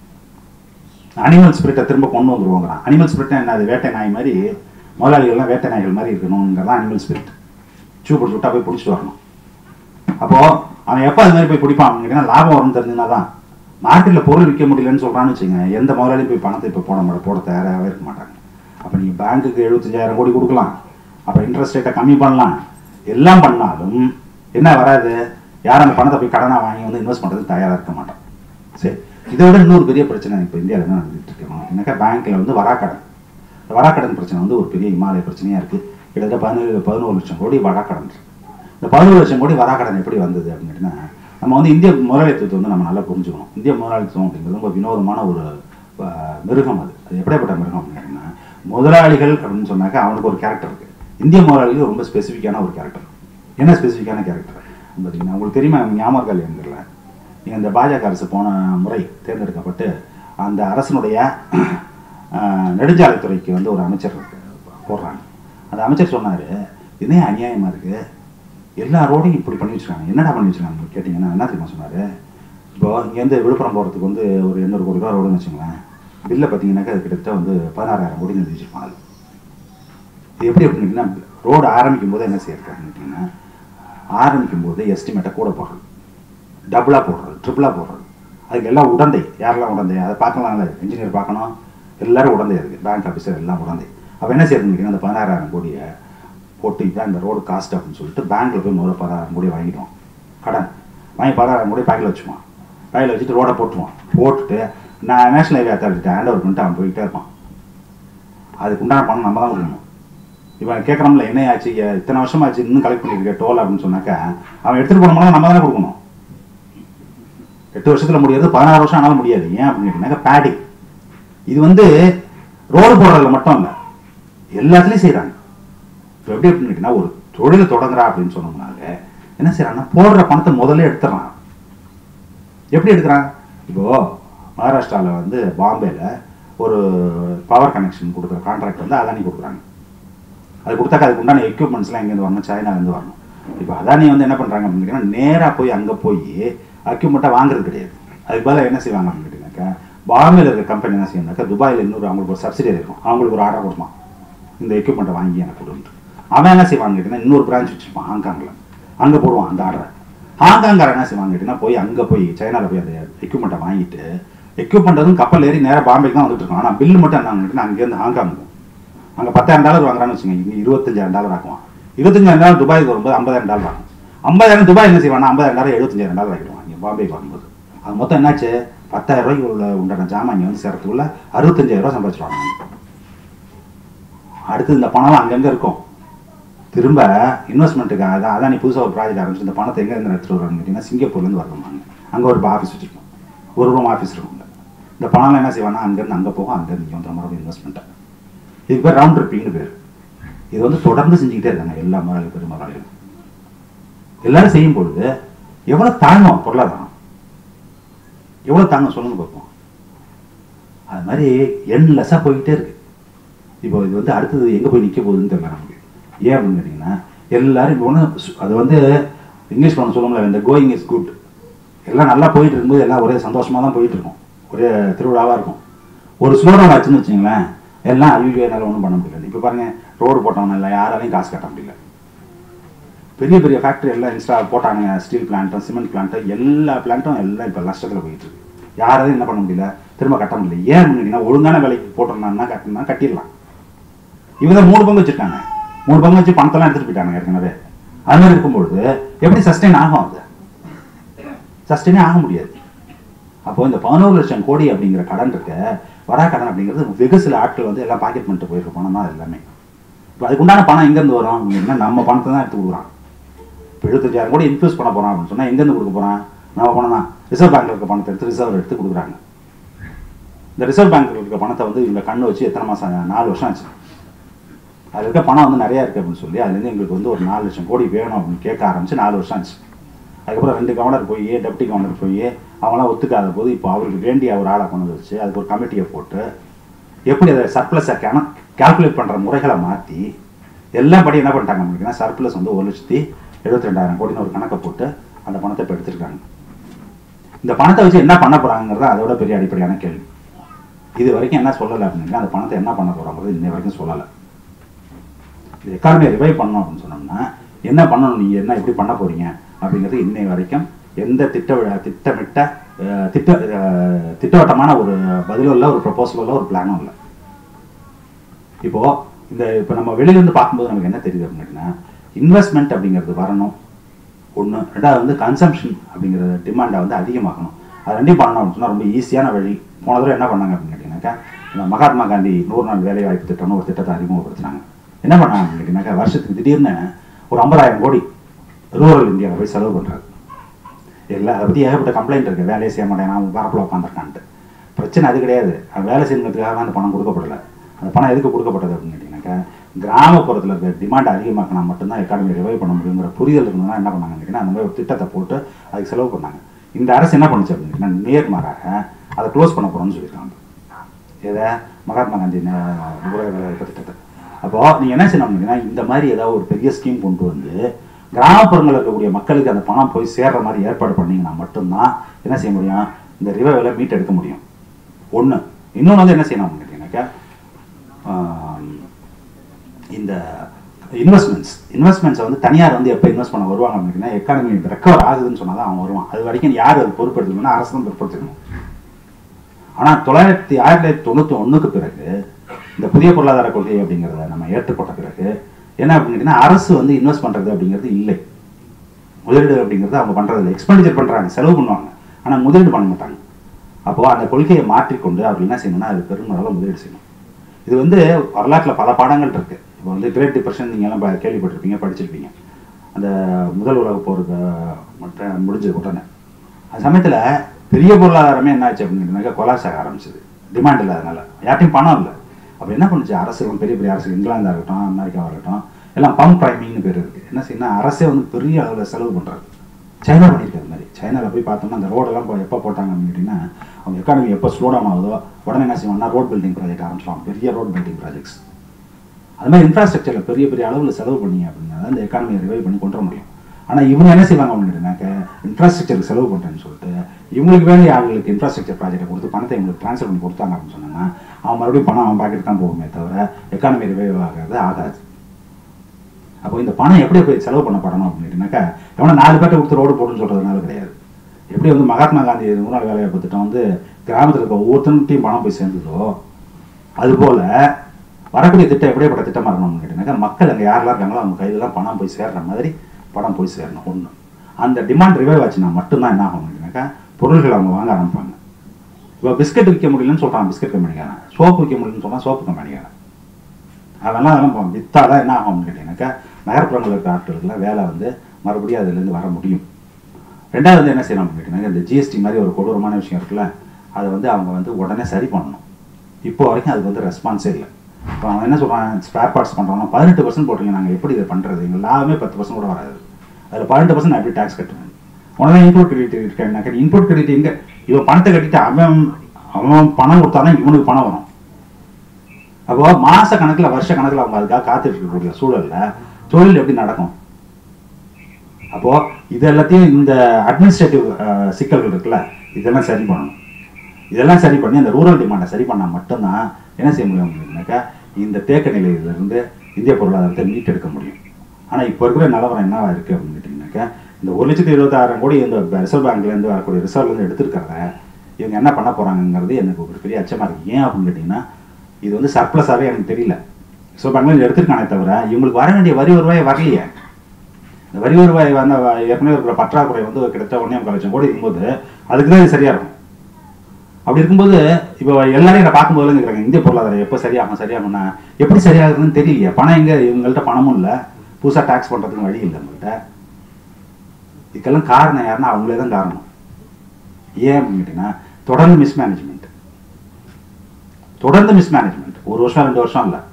S1: அனிமல் ஸ்பிரிட்டை திரும்ப கொண்டு வந்துருவோங்கிறான் அனிமல் ஸ்பிரிட் என்ன அது வேட்டை நாய் மாதிரி முதலாளிகள்லாம் வேட்டை நாய்கள் மாதிரி இருக்கணுங்கிறதான் அனிமல் ஸ்பிரிட் சூ போட்டு விட்டா போய் பிடிச்சிட்டு வரணும் அப்போ அவன் எப்போ அது மாதிரி போய் பிடிப்பான் அப்படின்னா லாபம் வரும்னு தெரிஞ்சுனா தான் மார்க்கெட்டில் பொருள் விற்க முடியலன்னு சொல்கிறான்னு வச்சுங்க எந்த முதலாளியும் போய் பணத்தை இப்போ போட மாட்ட போட தயாராகவே இருக்க மாட்டாங்க அப்போ நீங்கள் பேங்க்குக்கு எழுபத்தஞ்சாயிரம் கோடி கொடுக்கலாம் அப்போ இன்ட்ரெஸ்ட் ரேட்டை கம்மி பண்ணலாம் எல்லாம் பண்ணாலும் என்ன வராது யாரும் அந்த பணத்தை போய் கடனாக வாங்கி வந்து இன்வெஸ்ட் பண்ணுறதுக்கு தயாராக இருக்க மாட்டான் சரி இதை விட இன்னொரு பெரிய பிரச்சனை இப்போ இந்தியாவில் என்ன நடந்துட்டு இருக்கோம் என்னக்கா பேங்க்கில் வந்து வராக்கடன் இந்த வராக்கடன் பிரச்சனை வந்து ஒரு பெரிய இமாலய பிரச்சனையாக இருக்குது கிட்டத்தட்ட பதினேழு பதினோரு லட்சம் கோடி வராக்கடன் இருக்கு இந்த பதினோரு லட்சம் கோடி வராக்கடன் எப்படி வந்தது அப்படின்னு கேட்டிங்கன்னா நம்ம வந்து இந்திய முதலாளித்துவத்தை வந்து நம்ம நல்லா புரிஞ்சுக்கணும் இந்திய முதலாளித்துவம் அப்படிங்கிறது ரொம்ப வினோதமான ஒரு அஹ், மிருகம் அது அது எப்படிப்பட்ட மிருகம் அப்படின்னு கேட்டிங்கன்னா முதலாளிகள் அப்படின்னு சொன்னாக்க அவனுக்கு ஒரு கேரக்டர் இருக்கு இந்திய முதலாளிகள் ரொம்ப ஸ்பெசிஃபிக்கான ஒரு கேரக்டர் என்ன ஸ்பெசிஃபிக்கான கேரக்டர் பார்த்தீங்கன்னா உங்களுக்கு தெரியுமா ஞாபகம் இருக்கா இல்லையான்னு தெரியல நீங்கள் இந்த பாஜக அரசு போன முறை தேர்ந்தெடுக்கப்பட்டு அந்த அரசனுடைய அஹ், நெடுஞ்சாலைத்துறைக்கு வந்து ஒரு அமைச்சர் இருக்கு, போடுறாங்க அந்த அமைச்சர் சொன்னார் இதே அநியாயமாக இருக்குது எல்லா ரோடையும் இப்படி பண்ணி வச்சிருக்காங்க என்னடா பண்ணி வச்சிருக்காங்க கேட்டிங்கன்னா என்ன தெரியுமா சொன்னார் இப்போ இங்கேருந்து விழுப்புரம் போகிறதுக்கு வந்து ஒரு எண்ணூறு கோடி ரூபா ரோடுன்னு வச்சுங்களேன் பில்லை பார்த்தீங்கன்னாக்கா அது கிட்டத்தட்ட வந்து பதினாறாயிரம் கோடி எழுதி வச்சிருப்பாங்க அது இது எப்படி அப்படின்னா ரோடு ஆரம்பிக்கும் போது என்ன செய்யறாங்கன்னு கேட்டிங்கன்னா ஆரம்பிக்கும் போது எஸ்டிமேட்டை கூட போடுறது டபுளாக போடுறது ட்ரிபிளாக போடுறது அதுக்கு எல்லாம் உடந்தை யாரெல்லாம் உடந்தை அதை பார்க்கலாம்ல இன்ஜினியர் பார்க்கணும் எல்லாரும் உடந்தை இருக்குது பேங்க் ஆஃபீஸர் எல்லாம் உடந்தை அப்போ என்ன செய்யறதுன்னு கேட்டிங்கன்னா அந்த பதினாறாயிரம் கோடியை போட்டு இதான் இந்த ரோடு காஸ்ட் அப்படின்னு சொல்லிட்டு பேங்க்கில் போய் முதல்ல பதினாறாயிரம் கோடி வாங்கிடுவோம் கடன் வாங்கி பதினாறாயிரம் கோடி பேக்கில் வச்சுக்குவான் பேக்கில் வச்சுட்டு ரோடை போட்டுருவான் போட்டுட்டு நான் நேஷனல் ஹைவே அத்தாரிட்ட ஹேண்ட் ஓவர் பண்ணிட்டு அவன் போயிட்டே இருப்பான் அதுக்கு உண்டான பணம் நம்ம தான் கொடுக்கணும் இப்போ கேட்குறோம்ல என்ன ஆச்சு ஏ- இத்தனை வருஷம் ஆச்சு இன்னும் கலெக்ட் பண்ணியிருக்க டோல் அப்படின்னு சொன்னாக்கா அவன் எடுத்துகிட்டு போனோம்னா நம்ம தானே கொடுக்கணும் எட்டு வருஷத்தில் முடியாது பதினாறு வருஷம் ஆனாலும் முடியாது ஏன் அப்படின்னு கேட்டீங்கன்னாக்கா பேடிங் இது வந்து ரோடு போடுறதுல மட்டும் இல்லை எல்லாத்துலேயும் செய்கிறாங்க இப்போ எப்படி அப்படின்னு கேட்டிங்கன்னா ஒரு தொழிலை தொடங்குறா அப்படின்னு சொன்னோம்னால என்ன செய்யறாங்கன்னா போடுற பணத்தை முதல்ல எடுத்துறான் எப்படி எடுக்கிறான் இப்போ மகாராஷ்டிராவில் வந்து பாம்பேல ஒரு பவர் கனெக்ஷன் கொடுக்குற கான்ட்ராக்ட் வந்து அதானி கொடுக்குறாங்க அது கொடுத்தாக்க அதுக்கு உண்டான எக்யூப்மெண்ட்ஸ்லாம் எங்கேருந்து வரணும் சைனாலேருந்து வரணும் இப்போ அதானி வந்து என்ன பண்ணுறாங்க அப்படின்னு கேட்டிங்கன்னா நேராக போய் அங்கே போய் எக்யூப்மெண்ட்டை வாங்குறது கிடையாது அதுக்கு பதிலாக என்ன செய்வாங்க அப்படின்னு கேட்டிங்கனாக்கா பாம்பேல இருக்க கம்பெனி என்ன செய்யணும்னாக்கா துபாயில் இன்னொரு அவங்களுக்கு ஒரு சப்சிடி இருக்கும் அவங்களுக்கு ஒரு ஆர்டர் கொடுப்பான் இந்த எக்யூப்மெண்ட்டை வாங்கி எனக்கு கொடுன்ட்டு அவன் என்ன செய்வான்னு கேட்டிங்கன்னா இன்னொரு பிரான்ச் வச்சுருப்பான் ஹாங்காங்கில் அங்கே போடுவான் அந்த ஆர்டரை ஹாங்காங்கார என்ன செய்வாங்க கேட்டிங்கன்னா போய் அங்கே போய் சைனாவில் போய் அந்த எக்யூப்மெண்ட்டை வாங்கிட்டு எக்யூப்மெண்ட் வந்து கப்பல் ஏறி நேராக பாம்பேக்கு தான் வந்துட்டு இருக்கோம் ஆனால் பில்லு மட்டும் என்ன கேட்டிங்கன்னா அங்கேருந்து ஹாங்காங் அங்கே பத்தாயிரம் டாலர் வாங்குறான்னு வச்சுங்க இங்கே இருபத்தஞ்சாயிரம் டாலர் ஆக்குவான் இருபத்தஞ்சாயிரம் டாலர் துபாய்க்கு வரும்போது ஐம்பதாயிரம் டாலர் ஆகும் ஐம்பதாயிரம் துபாய் என்ன செய்வானா ஐம்பதாயிரம் டாலர் எழுபத்தஞ்சாயிரம் டாலர் ஆகிடுவான் இங்கே பாம்பேக்கு வரும்போது அது மொத்தம் என்னாச்சு பத்தாயிரம் ரூபாய்க்கு உள்ள உண்டான ஜாமான் இங்கே வந்து சேர்றதுக்குள்ள அறுபத்தஞ்சாயிரம் ரூபாய் சம்பாதிச்சிருவாங்க அடுத்து இந்த பணம் அங்கங்கே இருக்கும் திரும்ப இன்வெஸ்ட்மெண்ட்டுக்கு அதான் அதான் நீ புதுசாக ஒரு ப்ராஜெக்ட் ஆரம்பிச்சு இந்த பணத்தை எங்கேருந்து எடுத்துகிட்டு வருவாங்க கேட்டிங்கன்னா சிங்கப்பூர்லேருந்து வரணுமாங்க அங்கே ஒரு ஆஃபீஸ் வச்சுருக்கோம் ஒரு ரூம் ஆஃபீஸ் இருக்கும் இந்த பணம்லாம் என்ன செய்வானா அங்கேருந்து அங்கே போகும் அங்கேருந்து இங்கே வந்து மறுபடியும் இன்வெஸ்ட்மெண்ட்டை இதுக்கு பேர் ரவுண்ட் ட்ரிப்பிங்னு பேர் இது வந்து தொடர்ந்து செஞ்சுக்கிட்டே இருக்காங்க எல்லா முதலாளி பெருமளாளிகளும் எல்லாரும் செய்யும் பொழுது எவ்வளோ தாங்கும் பொருளாதாரம் எவ்வளோ தாங்கும் சொல்லுங்க பார்ப்போம் அது மாதிரி எண்ட்லெஸ்ஸாக போய்கிட்டே இருக்கு இப்போ இது வந்து அடுத்தது எங்கே போய் நிற்க போகுதுன்னு தெரியல நமக்கு ஏன் அப்படின்னு கேட்டிங்கன்னா எல்லாரும் இப்போ ஒன்று அது வந்து இங்கிலீஷ் பண்ண சொல்லுவோம்ல இந்த கோயிங் இஸ் குட் எல்லாம் நல்லா போயிட்டு இருக்கும்போது எல்லாம் ஒரே சந்தோஷமாக தான் போயிட்டு இருக்கும் ஒரே திருவிழாவாக இருக்கும் ஒரு ஸ்லோடம் ஆச்சுன்னு வச்சுங்களேன் எல்லாம் ஐயோ என்னால் ஒன்றும் பண்ண முடியல இப்போ பாருங்க ரோடு போட்டவன இல்லை யாராலையும் காசு கட்ட முடியல பெரிய பெரிய ஃபேக்ட்ரி எல்லாம் இன்ஸ்டா போட்டானுங்க ஸ்டீல் பிளான்ட்டும் சிமெண்ட் பிளான்ட்டும் எல்லா பிளான்ட்டும் எல்லாம் இப்போ நஷ்டத்தில் போயிட்டு இருக்கு யாராலையும் என்ன பண்ண முடியல திரும்ப கட்ட முடியல ஏன் அப்படின்னா ஒழுங்கான வேலைக்கு போட்டோம்னா கட்டினா கட்டிடலாம் இவங்க மூணு பங்கு வச்சிருக்காங்க மூணு பங்கு வச்சு பணத்தெல்லாம் எடுத்துட்டு போயிட்டாங்க ஏற்கனவே அது மாதிரி இருக்கும்பொழுது எப்படி சஸ்டெயின் ஆகும் அது சஸ்டெயினே ஆக முடியாது அப்போ இந்த பதினோரு லட்சம் கோடி அப்படிங்கிற கடன் இருக்க வரா கடன் அப்படிங்கிறது வெகு சில ஆட்கள் வந்து எல்லாம் பாக்கெட் பண்ணிட்டு போயிருக்க பணம் தான் எல்லாமே இப்போ அதுக்கு உண்டான பணம் எங்கேருந்து வரும் அப்படின்னா நம்ம பணத்தை தான் எடுத்து கொடுக்குறான் இப்போ எழுபத்தஞ்சாயிரம் கோடி இன்வெஸ்ட் பண்ண போகிறான் அப்படின்னு சொன்னால் எங்கேருந்து கொடுக்க போகிறான் நம்ம பணம் தான் ரிசர்வ் பேங்க்ல இருக்க பணத்தை எடுத்து ரிசர்வ் எடுத்து கொடுக்குறாங்க இந்த ரிசர்வ் பேங்க்ல இருக்க பணத்தை வந்து இவங்க கண்ணு வச்சு எத்தனை மாதம் நாலு வருஷம் ஆச்சு அதில் இருக்க பணம் வந்து நிறையா இருக்குது அப்படின்னு சொல்லி அதுலேருந்து எங்களுக்கு வந்து ஒரு நாலு லட்சம் கோடி வேணும் அப்படின்னு கேட்க ஆரம்பிச்சு நாலு வருஷம் ஆச்சு அதுக்கப்புறம் ரெண்டு கவர்னர் போய் டெப்டி கவர்னர் போய் அவங்களாம் ஒத்துக்காத போது இப்போ அவருக்கு வேண்டிய ஒரு ஆளை கொண்டு வந்து வச்சு அதுக்கு ஒரு கமிட்டியை போட்டு எப்படி அதை சர்ப்ளஸை கண கால்குலேட் பண்ணுற முறைகளை மாற்றி எல்லாம் படி என்ன பண்ணிட்டாங்க அப்படின்னா சர்ப்ளஸ் வந்து ஒரு லட்சத்தி எழுபத்தி ரெண்டாயிரம் கோடின்னு ஒரு கணக்கை போட்டு அந்த பணத்தை இப்போ எடுத்துருக்காங்க இந்த பணத்தை வச்சு என்ன பண்ண போறாங்கிறது அதோட பெரிய அடிப்படையான கேள்வி இது வரைக்கும் என்ன சொல்லலை அப்படின்னா அந்த பணத்தை என்ன பண்ண போறாங்கிறது இன்னை வரைக்கும் சொல்லலை இந்த எக்கானமியை ரிவைவ் பண்ணணும் அப்படின்னு சொன்னோம்னா என்ன பண்ணணும் நீங்க என்ன எப்படி பண்ண போறீங்க அப்படிங்கிறது இன்னை வரைக்கும் எந்த திட்ட திட்டமிட்ட அஹ், திட்ட அஹ், திட்டவட்டமான ஒரு பதிலும் இல்லை ஒரு ப்ரொபோசலும் இல்லை ஒரு பிளானும் இல்லை இப்போ இந்த இப்போ நம்ம வெளியிலேருந்து பார்க்கும்போது நமக்கு என்ன தெரியுது அப்படின்னா இன்வெஸ்ட்மெண்ட் அப்படிங்கிறது வரணும் ஒன்று ரெண்டாவது வந்து கன்சம்ஷன் அப்படிங்கிற டிமாண்டை வந்து அதிகமாக்கணும் அது ரெண்டையும் பண்ணணும் அப்படின்னு சொன்னால் ரொம்ப ஈஸியான வழி போன தடவை என்ன பண்ணாங்க அப்படின்னு கேட்டிங்கனாக்கா இந்த மகாத்மா காந்தி நூறு நாள் வேலை வாய்ப்பு திட்டம்னு ஒரு திட்டத்தை அறிமுகப்படுத்தினாங்க என்ன பண்ணாங்க அப்படின்னு கேட்டிங்கனாக்கா வருஷத்துக்கு திடீர்னு ஒரு ஐம்பதாயிரம் கோடி ரூரல் இந்தியாவில் போய் செலவு பண்ணுறாரு இல்லை அதை பற்றி ஏகப்பட்ட கம்ப்ளைண்ட் இருக்குது வேலையை செய்ய மாட்டேன் அவன் வரப்பில் உட்காந்துருக்கான்ட்டு பிரச்சனை அது கிடையாது அவன் வேலை செய்யணுங்கிறதுக்காக அந்த பணம் கொடுக்கப்படல அந்த பணம் எதுக்கு கொடுக்கப்பட்டது அப்படின்னு கேட்டிங்கனாக்கா கிராமப்புறத்தில் இருக்க டிமாண்ட் அதிகமாக்கினா மட்டும்தான் எக்கானமி ரிவைவ் பண்ண முடியுங்கிற புரிதல் இருந்ததுன்னா என்ன பண்ணாங்க கேட்டிங்கன்னா அந்த மாதிரி ஒரு திட்டத்தை போட்டு அதுக்கு செலவு பண்ணாங்க இந்த அரசு என்ன பண்ணுச்சு அப்படின்னு கேட்டிங்கன்னா நேர்மாறாக அதை க்ளோஸ் பண்ண போகிறோம்னு சொல்லியிருக்காங்க எதை மகாத்மா காந்தி ந- ஊரக வேலைவாய்ப்பு திட்டத்தை அப்போ நீங்க என்ன செய்யணும் அப்படின்னா இந்த மாதிரி ஏதாவது ஒரு பெரிய ஸ்கீம் கொண்டு வந்து கிராமப்புறங்களில் இருக்கக்கூடிய மக்களுக்கு அந்த பணம் போய் சேர்ற மாதிரி ஏற்பாடு பண்ணீங்கன்னா மட்டும்தான் என்ன செய்ய முடியும் இந்த ரிவைவில் மீட் எடுக்க முடியும் ஒண்ணு இன்னொன்று வந்து என்ன செய்யணும் அப்படின்னு கேட்டீங்கன்னாக்கா ஆம், இந்த இன்வெஸ்ட்மெண்ட்ஸ் இன்வெஸ்ட்மெண்ட்ஸை வந்து தனியார் வந்து எப்போ இன்வெஸ்ட் பண்ண வருவாங்க அப்படின்னா எக்கானமி ரெக்கவர் ஆகுதுன்னு சொன்னால் தான் அவன் வருவான் அது வரைக்கும் யார் அது பொறுப்பெடுத்துக்கணும்னா அரசு தான் பொறுப்பெடுத்துக்கணும் ஆனால் தொள்ளாயிரத்தி ஆயிரத்தி தொள்ளாயிரத்தி தொண்ணூற்றி ஒன்றுக்கு பிறகு இந்த புதிய பொருளாதார கொள்கை அப்படிங்கிறத நம்ம ஏற்றுக்கொண்ட பிறகு என்ன அப்படின்னு கேட்டீங்கன்னா அரசு வந்து இன்வெஸ்ட் பண்ணுறது அப்படிங்கிறது இல்லை முதலீடு அப்படிங்கிறது அவங்க பண்ணுறது இல்லை எக்ஸ்பெண்டிச்சர் பண்ணுறாங்க செலவு பண்ணுவாங்க ஆனால் முதலீடு பண்ண மாட்டாங்க அப்போது அந்த கொள்கையை மாற்றிக்கொண்டு அவர் என்ன செய்யணும்னா அது பெருமளவில் முதலீடு செய்யணும் இது வந்து வரலாற்றில் பல பாடங்கள் இருக்கு இப்போ வந்து கிரேட் டிப்ரெஷன் நீங்கள் எல்லாம் ப- கேள்விப்பட்டிருப்பீங்க படிச்சிருப்பீங்க அந்த முதல் உலக போருக்கு மற்ற முடிஞ்சது உடனே அந்த சமயத்தில் பெரிய பொருளாதாரமே என்ன ஆச்சு அப்படின்னாக்கா கொலாஸ் ஆக ஆரம்பிச்சது டிமாண்ட் இல்லாதனால யார்ட்டையும் பணம் இல்லை அப்போ என்ன பண்ணுச்சு அரசுகள் பெரிய பெரிய அரசு இங்கிலாந்தா இருக்கட்டும் அமெரிக்காவாக இருக்கட்டும் எல்லாம் பம்ப் ப்ரைமிங்னு பேர் இருக்கு என்ன செய்யணும் அரசே வந்து பெரிய அளவில் செலவு பண்ணுறாரு சைனா பண்ணியிருக்கு அது மாதிரி சைனாவில் போய் பார்த்தோம்னா அந்த ரோடெல்லாம் இப்போ எப்போ போட்டாங்க அப்படின்னு கேட்டிங்கன்னா அவங்க எக்கானமி எப்போ ஸ்லோ டவுன் ஆகுதோ உடனே என்ன செய்வாங்கன்னா ரோட் பில்டிங் ப்ராஜெக்ட் ஆரம்பிச்சிடுவாங்க பெரிய ரோட் பில்டிங் ப்ராஜெக்ட்ஸ் அது மாதிரி இன்ஃப்ராஸ்ட்ரக்சரில் பெரிய பெரிய அளவில் செலவு பண்ணீங்க அப்படின்னா தான் இந்த எக்கானமியை ரிவைவ் பண்ணி கொண்டு வர முடியும் ஆனால் இவங்க என்ன செய்வாங்க அப்படின்னாக்க இன்ஃப்ராஸ்ட்ரக்சருக்கு செலவு பண்ணுறேன்னு சொல்லிட்டு இவங்களுக்கு வேண்டிய ஆளுங்களுக்கு இன்ஃப்ராஸ்ட்ரக்சர் ப்ராஜெக்ட்டை கொடுத்து பணத்தை இவங்களுக்கு ட்ரான்ஸ்ஃபர் பண்ணி கொடுத்தாங்க அப்படின்னு சொன்னாங்கன்னா அவன் மறுபடியும் பணம் அவன் பாக்கெட் தான் போகுமே தவிர எக்கானமி ரிவைவ் ஆகாது ஆகாது அப்போ இந்த பணம் எப்படி போய் செலவு பண்ணப்படணும் அப்படின்னாக்கா எவனை நாலு பேர்ட்ட கொடுத்து ரோடு போடுன்னு சொல்றதுனால கிடையாது எப்படி வந்து மகாத்மா காந்தி நூறு நாள் வேலைவாய்ப்பு திட்டம் வந்து கிராமத்தில் இருக்க ஒவ்வொருத்தன்ட்டையும் பணம் போய் சேர்ந்ததோ அதுபோல வரக்கூடிய திட்டம் எப்படிப்பட்ட திட்டமா இருக்கணும்னு கேட்டீங்கன்னாக்கா மக்கள் அங்கே யாரெல்லாம் இருக்காங்களோ அவங்க கையிலலாம் பணம் போய் சேர்ற மாதிரி பணம் போய் சேரணும் ஒன்று அந்த டிமாண்ட் ரிவைவ் ஆச்சுன்னா மட்டும்தான் என்ன ஆகும் அப்படின்னாக்கா பொருள்கள் அவங்க வாங்க ஆரம்பிப்பாங்க இப்போ பிஸ்கட் விற்க முடியலன்னு சொல்கிறான் பிஸ்கட் கம்பெனிக்காரன் சோப்பு விற்க முடியலன்னு சொன்னால் சோப்பு கம்பெனிக்காரன் அதெல்லாம் அதெல்லாம் வித்தாதான் என்ன ஆகும் அப்படின்னு கேட்டீங்கன்னாக்கா நகர்ப்புறங்களில் இருக்க ஆட்களுக்குலாம் வேலை வந்து மறுபடியும் அதுலேருந்து வர முடியும் ரெண்டாவது வந்து என்ன செய்யணும் அப்படின்னு கேட்டீங்கன்னா இந்த ஜிஎஸ்டி மாதிரி ஒரு கொடூரமான விஷயம் இருக்குல்ல அதை வந்து அவங்க வந்து உடனே சரி பண்ணணும் இப்போ வரைக்கும் அதுக்கு வந்து ரெஸ்பான்ஸே இல்லை இப்போ அவன் என்ன சொல்கிறான் ஸ்பேர் பார்ட்ஸ் பண்ணுறாங்க பதினெட்டு பர்சன்ட் போட்டுருங்க நாங்கள் எப்படி இதை பண்ணுறது எங்கள் லாபமே பத்து பர்சன்ட் கூட வராது அதில் பதினெட்டு பர்சன்ட் எப்படி டேக்ஸ் கட்டுவேன் உடனே இன்புட் கிரெடிட் இருக்கேன் இன்புட் கிரெடிட் எங்கே இவன் பணத்தை கட்டிட்டு அவன் அவன் பணம் கொடுத்தாதான் இவனுக்கு பணம் வரும் அப்போ மாச கணக்குல வருஷ கணக்குல அவங்க அதுக்காக காத்துட்டு இருக்கக்கூடிய சூழல்ல தொழில் எப்படி நடக்கும் அப்போ இது எல்லாத்தையும் இந்த அட்மினிஸ்ட்ரேட்டிவ் சிக்கல்கள் இருக்குல்ல இதெல்லாம் சரி பண்ணணும் இதெல்லாம் சரி பண்ணி அந்த ரூரல் டிமாண்டை சரி பண்ணா மட்டும்தான் என்ன செய்ய முடியும் அப்படின்னாக்கா இந்த தேக்க நிலையிலிருந்து இந்திய பொருளாதாரத்தை மீட்டெடுக்க முடியும் ஆனா இப்போ இருக்கிற நிலவரம் என்னவா இருக்கு அப்படின்னு கேட்டிங்கனாக்கா இந்த ஒரு லட்சத்தி இருபத்தாயிரம் கோடி இந்த ரிசர்வ் பேங்க்ல இருந்து வரக்கூடிய ரிசர்வ்ல இருந்து எடுத்திருக்கிறத இவங்க என்ன பண்ண போறாங்கங்கிறது எனக்கு ஒரு பெரிய அச்சமா இருக்கு ஏன் அப்படின்னு கேட்டிங்கன்னா இது வந்து சர்ப்ளஸாவே எனக்கு தெரியல ரிசர்வ் பேங்க்ல எடுத்திருக்கானே தவிர இவங்களுக்கு வர வேண்டிய வரி வருவாய் வரலையே இந்த வரி வருவாய் வந்த ஏற்கனவே இருக்கிற பற்றாக்குறை வந்து கிட்டத்தட்ட ஒன்றே முக்கால் லட்சம் கோடி இருக்கும்போது அதுக்கு தான் இது சரியா இருக்கும் அப்படி இருக்கும்போது இப்போ எல்லாரையும் நான் பார்க்கும்போது கேட்குறாங்க இந்திய பொருளாதாரம் எப்போ சரியாகும் சரியாகும்னா எப்படி சரியாகுதுன்னு தெரியலையே பணம் எங்க இவங்கள்ட்ட பணமும் இல்லை புதுசாக டாக்ஸ் பண்ணுறதுக்கு வழி இல்லை நம்மள்கிட்ட இதுக்கெல்லாம் காரணம் யாருன்னா அவங்களே தான் காரணம் ஏன் அப்படின்னு கேட்டிங்கன்னா தொடர்ந்து மிஸ்மேனேஜ்மெண்ட் தொடர்ந்து மிஸ்மேனேஜ்மெண்ட் ஒரு வருஷம் ரெண்டு வருஷம் இல்லை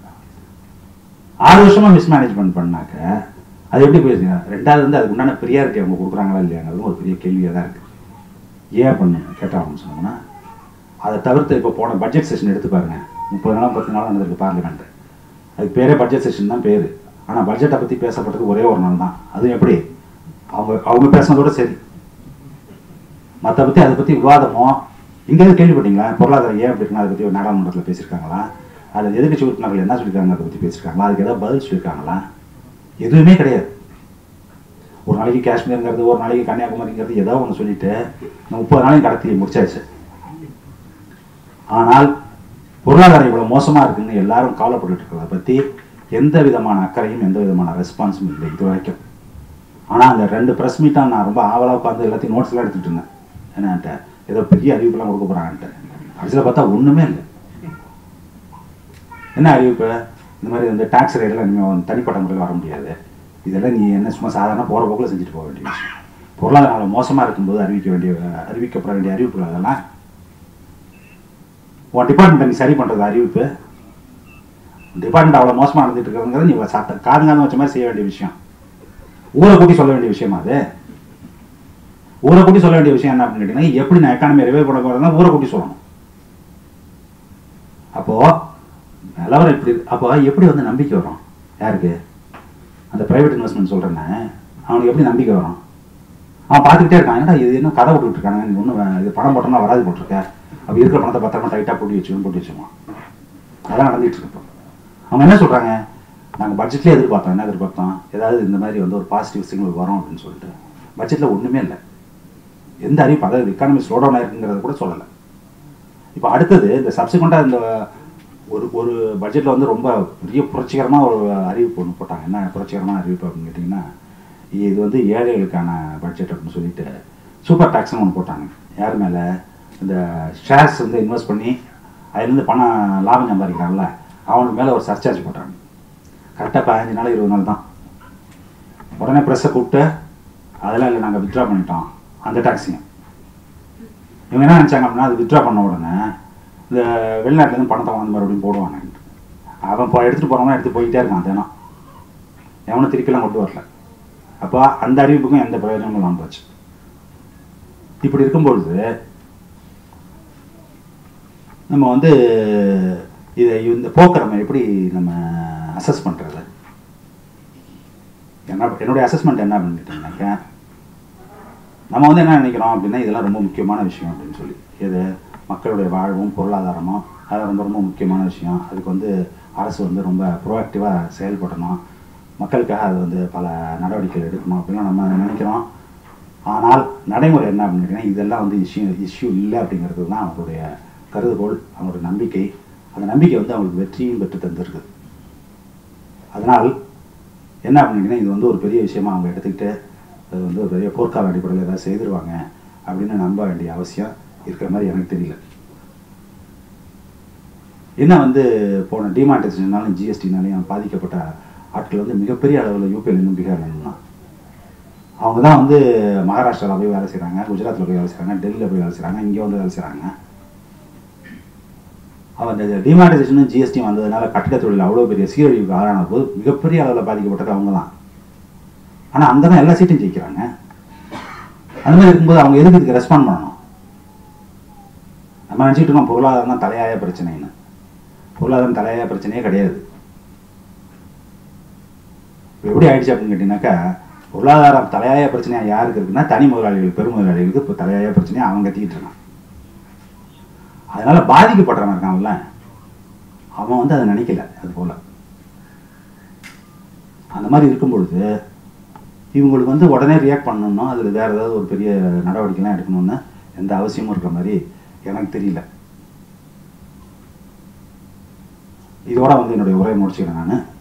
S1: ஆறு வருஷமா மிஸ்மேனேஜ்மெண்ட் பண்ணாக்க அது எப்படி போயிருச்சுங்க ரெண்டாவது வந்து அதுக்கு உண்டான ப்ரியாரிட்டி அவங்க கொடுக்குறாங்களா இல்லையாங்கிறது ஒரு பெரிய கேள்வியாக தான் இருக்கு ஏன் பண்ணு கேட்டா அப்படின்னு சொன்னோம்னா அதை தவிர்த்து இப்போ போன பட்ஜெட் செஷன் எடுத்து பாருங்க முப்பது நாள் பத்து நாள் நடந்திருக்கு பார்லிமெண்ட் அதுக்கு பேரே பட்ஜெட் செஷன் தான் பேர் ஆனால் பட்ஜெட்டை பற்றி பேசப்பட்டது ஒரே ஒரு நாள் தான் அதுவும் எப்படி அவங்க அவங்க பேசுனதோட சரி மற்ற பற்றி அதை பற்றி விவாதமோ எங்கேயாவது கேள்விப்பட்டீங்களா பொருளாதாரம் ஏன் அப்படி இருக்குன்னா அதை பற்றி நாடாளுமன்றத்தில் பேசியிருக்காங்களா அல்லது எதிர்க்கட்சி உறுப்பினர்கள் என்ன சொல்லியிருக்காங்க அதை பற்றி பேசியிருக்காங்களா அதுக்கு ஏதாவது பதில் சொல்லியிருக்காங்களா எதுவுமே கிடையாது ஒரு நாளைக்கு காஷ்மீருங்கிறது ஒரு நாளைக்கு கன்னியாகுமரிங்கிறது ஏதோ ஒன்று சொல்லிட்டு இந்த முப்பது நாளைக்கு கடத்தி முடிச்சாச்சு ஆனால் பொருளாதாரம் இவ்வளோ மோசமாக இருக்குன்னு எல்லாரும் கவலைப்பட்டுட்டு இருக்கிறத பற்றி எந்த விதமான அக்கறையும் எந்த விதமான ரெஸ்பான்ஸும் இல்லை இது வரைக்கும் ஆனால் அந்த ரெண்டு ப்ரெஸ் மீட்டாக நான் ரொம்ப ஆவலாக உட்காந்து எல்லாத்தையும் நோட்ஸ்லாம் எடுத்துகிட்டு இருந்தேன் என்னன்ட்ட ஏதோ பெரிய அறிவிப்புலாம் கொடுக்க போகிறாங்கன்ட்டு கடைசியில் பார்த்தா ஒன்றுமே இல்லை என்ன அறிவிப்பு இந்த மாதிரி வந்து டாக்ஸ் ரேட்லாம் இனிமேல் தனிப்பட்ட முறையில் வர முடியாது இதெல்லாம் நீ என்ன சும்மா சாதாரண போகிற போக்கில் செஞ்சுட்டு போக வேண்டிய விஷயம் பொருளாதாரம் மோசமாக இருக்கும்போது அறிவிக்க வேண்டிய அறிவிக்கப்பட வேண்டிய அறிவிப்புகள் அதெல்லாம் உன் டிபார்ட்மெண்ட்டை நீ சரி பண்ணுறது அறிவிப்பு டிபார்ட்மெண்ட் அவ்வளோ மோசமாக நடந்துட்டு இருக்கிறதுங்கிறது நீ சாத்த காதுங்காலம் வச்ச மாதிரி செய்ய வேண்டிய விஷயம் ஊரை கூட்டி சொல்ல வேண்டிய விஷயமா அது ஊரை கூட்டி சொல்ல வேண்டிய விஷயம் என்ன அப்படின்னு கேட்டீங்கன்னா எப்படி நான் எக்கானமி ரிவைவ் பண்ண போகிறதா ஊரை கூட்டி சொல்லணும் அப்போ நிலவரம் இப்படி இருக்கு. அப்போ எப்படி வந்து நம்பிக்கை வரும் யாருக்கு அந்த பிரைவேட் இன்வெஸ்ட்மெண்ட் சொல்கிறேன்னு அவனுக்கு எப்படி நம்பிக்கை வரும் அவன் பார்த்துக்கிட்டே இருக்கான் என்னடா இது என்ன கதை விட்டுட்டு இருக்காங்க நீ ஒன்றும் இது பணம் போட்டோம்னா வராது போட்டிருக்க அப்போ இருக்கிற பணத்தை பத்திரமா டைட்டாக போட்டு வச்சுக்கணும் போட்டு வச்சுக்குவான் அதெல்லாம் நடந்துட்டு இருக்கு இப்போ அவங்க என்ன சொல்கிறாங்க நாங்கள் பட்ஜெட்லேயே எதிர்பார்த்தோம் என்ன எதிர்பார்த்தோம் ஏதாவது இந்த மாதிரி வந்து ஒரு பாசிட்டிவ் சிக்னல் வரும் அப்படின்னு சொல்லிட்டு பட்ஜெட்டில் ஒன்றுமே இல்லை எந்த அறிவிப்பு அதாவது எக்கானமி ஸ்லோ டவுன் ஆயிருக்குங்கிறத கூட சொல்லலை இப்போ அடுத்தது இந்த சப்சிக்வெண்ட்டாக இந்த ஒரு ஒரு பட்ஜெட்டில் வந்து ரொம்ப பெரிய புரட்சிகரமாக ஒரு அறிவிப்பு ஒன்று போட்டாங்க என்ன புரட்சிகரமான அறிவிப்பு அப்படின்னு கேட்டிங்கன்னா இது வந்து ஏழைகளுக்கான பட்ஜெட் அப்படின்னு சொல்லிட்டு சூப்பர் டேக்ஸ்னு ஒன்று போட்டாங்க யார் மேலே இந்த ஷேர்ஸ் வந்து இன்வெஸ்ட் பண்ணி அதுலேருந்து பணம் லாபம் சம்பாதிக்கிறான்ல அவனுக்கு மேலே ஒரு சர்ச்சார்ஜ் போட்டாங்க கரெக்டாக பதினஞ்சு நாள் இருபது நாள் தான் உடனே ப்ரெஸ்ஸை கூப்பிட்டு அதெல்லாம் இல்லை நாங்கள் வித்ட்ரா பண்ணிட்டோம் அந்த டாக்ஸையும் இவங்க என்ன நினச்சாங்க அப்படின்னா அது வித்ட்ரா பண்ண உடனே இந்த வெளிநாட்டிலேருந்து பணத்தை வாங்கி மறுபடியும் போடுவாங்க அவன் இப்போ எடுத்துகிட்டு போகிறவங்க எடுத்து போயிட்டே இருக்கான் தினம் எவனும் திருப்பிலாம் கொண்டு வரல அப்போ அந்த அறிவிப்புக்கும் எந்த பிரயோஜனமும் இல்லாமல் போச்சு இப்படி இருக்கும்பொழுது நம்ம வந்து இதை இந்த போக்கை நம்ம எப்படி நம்ம அசஸ் பண்ணுறது என்ன என்னுடைய அசஸ்மெண்ட் என்ன அப்படின்னு கேட்டிங்கனாக்கா நம்ம வந்து என்ன நினைக்கிறோம் அப்படின்னா இதெல்லாம் ரொம்ப முக்கியமான விஷயம் அப்படின்னு சொல்லி இது மக்களுடைய வாழ்வும் பொருளாதாரமும் அது ரொம்ப ரொம்ப முக்கியமான விஷயம் அதுக்கு வந்து அரசு வந்து ரொம்ப ப்ரோஆக்டிவாக செயல்படணும் மக்களுக்காக அது வந்து பல நடவடிக்கைகள் எடுக்கணும் அப்படிலாம் நம்ம நினைக்கிறோம் ஆனால் நடைமுறை என்ன அப்படின்னு கேட்டிங்கன்னா இதெல்லாம் வந்து இஷ்யூ இஷ்யூ இல்லை அப்படிங்கிறது தான் அவங்களுடைய கருதுகோள் அவங்களுடைய நம்பிக்கை அந்த நம்பிக்கை வந்து அவங்களுக்கு வெற்றியும் பெற்று தந்திருக்கு அதனால் என்ன அப்படின்னு கேட்டிங்கன்னா இது வந்து ஒரு பெரிய விஷயமா அவங்க எடுத்துக்கிட்டு அது வந்து ஒரு பெரிய போர்க்கால அடிப்படையில் ஏதாவது செய்திருவாங்க அப்படின்னு நம்ப வேண்டிய அவசியம் இருக்கிற மாதிரி எனக்கு தெரியல என்ன வந்து போன டிமானிட்டைசேஷனாலும் ஜிஎஸ்டினாலையும் பாதிக்கப்பட்ட ஆட்கள் வந்து மிகப்பெரிய அளவில் யூபியில் பீகார்ல தான் அவங்க தான் வந்து மகாராஷ்டிராவில் போய் வேலை செய்கிறாங்க குஜராத்தில் போய் வேலை செய்கிறாங்க டெல்லியில் போய் வேலை செய்கிறாங்க இங்கே வந்து வேலை செய்கிறாங்க அவன் இந்த டிமானிட்டைசேஷனும் ஜிஎஸ்டி வந்ததுனால கட்டிட தொழில் அவ்வளோ பெரிய சீரழிவுக்கு ஆளான போது மிகப்பெரிய அளவில் பாதிக்கப்பட்டது அவங்க தான் ஆனால் அங்கே தான் எல்லா சீட்டும் ஜெயிக்கிறாங்க அந்த மாதிரி இருக்கும்போது அவங்க எதுக்கு இதுக்கு ரெஸ்பாண்ட் பண்ணணும் நம்ம நினச்சிட்டு இருக்கோம் பொருளாதாரம் தான் தலையாய பிரச்சனைன்னு பொருளாதாரம் தலையாய பிரச்சனையே கிடையாது இப்ப எப்படி ஆயிடுச்சு அப்படின்னு கேட்டிங்கனாக்கா பொருளாதாரம் தலையாய பிரச்சனையாக யாருக்கு இருக்குன்னா தனி முதலாளிகள் பெரும் முதலாளிகளுக்கு இப்போ தலையாய பிரச்சனையை அவங்க கத்திக்கிட்டு இருக்கான் அதனால பாதிக்கப்படுறவன் இருக்கான்ல அவன் வந்து அதை நினைக்கல அது போல அந்த மாதிரி இருக்கும் பொழுது இவங்களுக்கு வந்து உடனே ரியாக்ட் பண்ணணும்னா அதில் வேறு ஏதாவது ஒரு பெரிய நடவடிக்கைலாம் எடுக்கணும்னு எந்த அவசியமும் இருக்கிற மாதிரி எனக்கு தெரியல இதோட வந்து என்னுடைய உரையை முடிச்சுக்கிறேன் நான்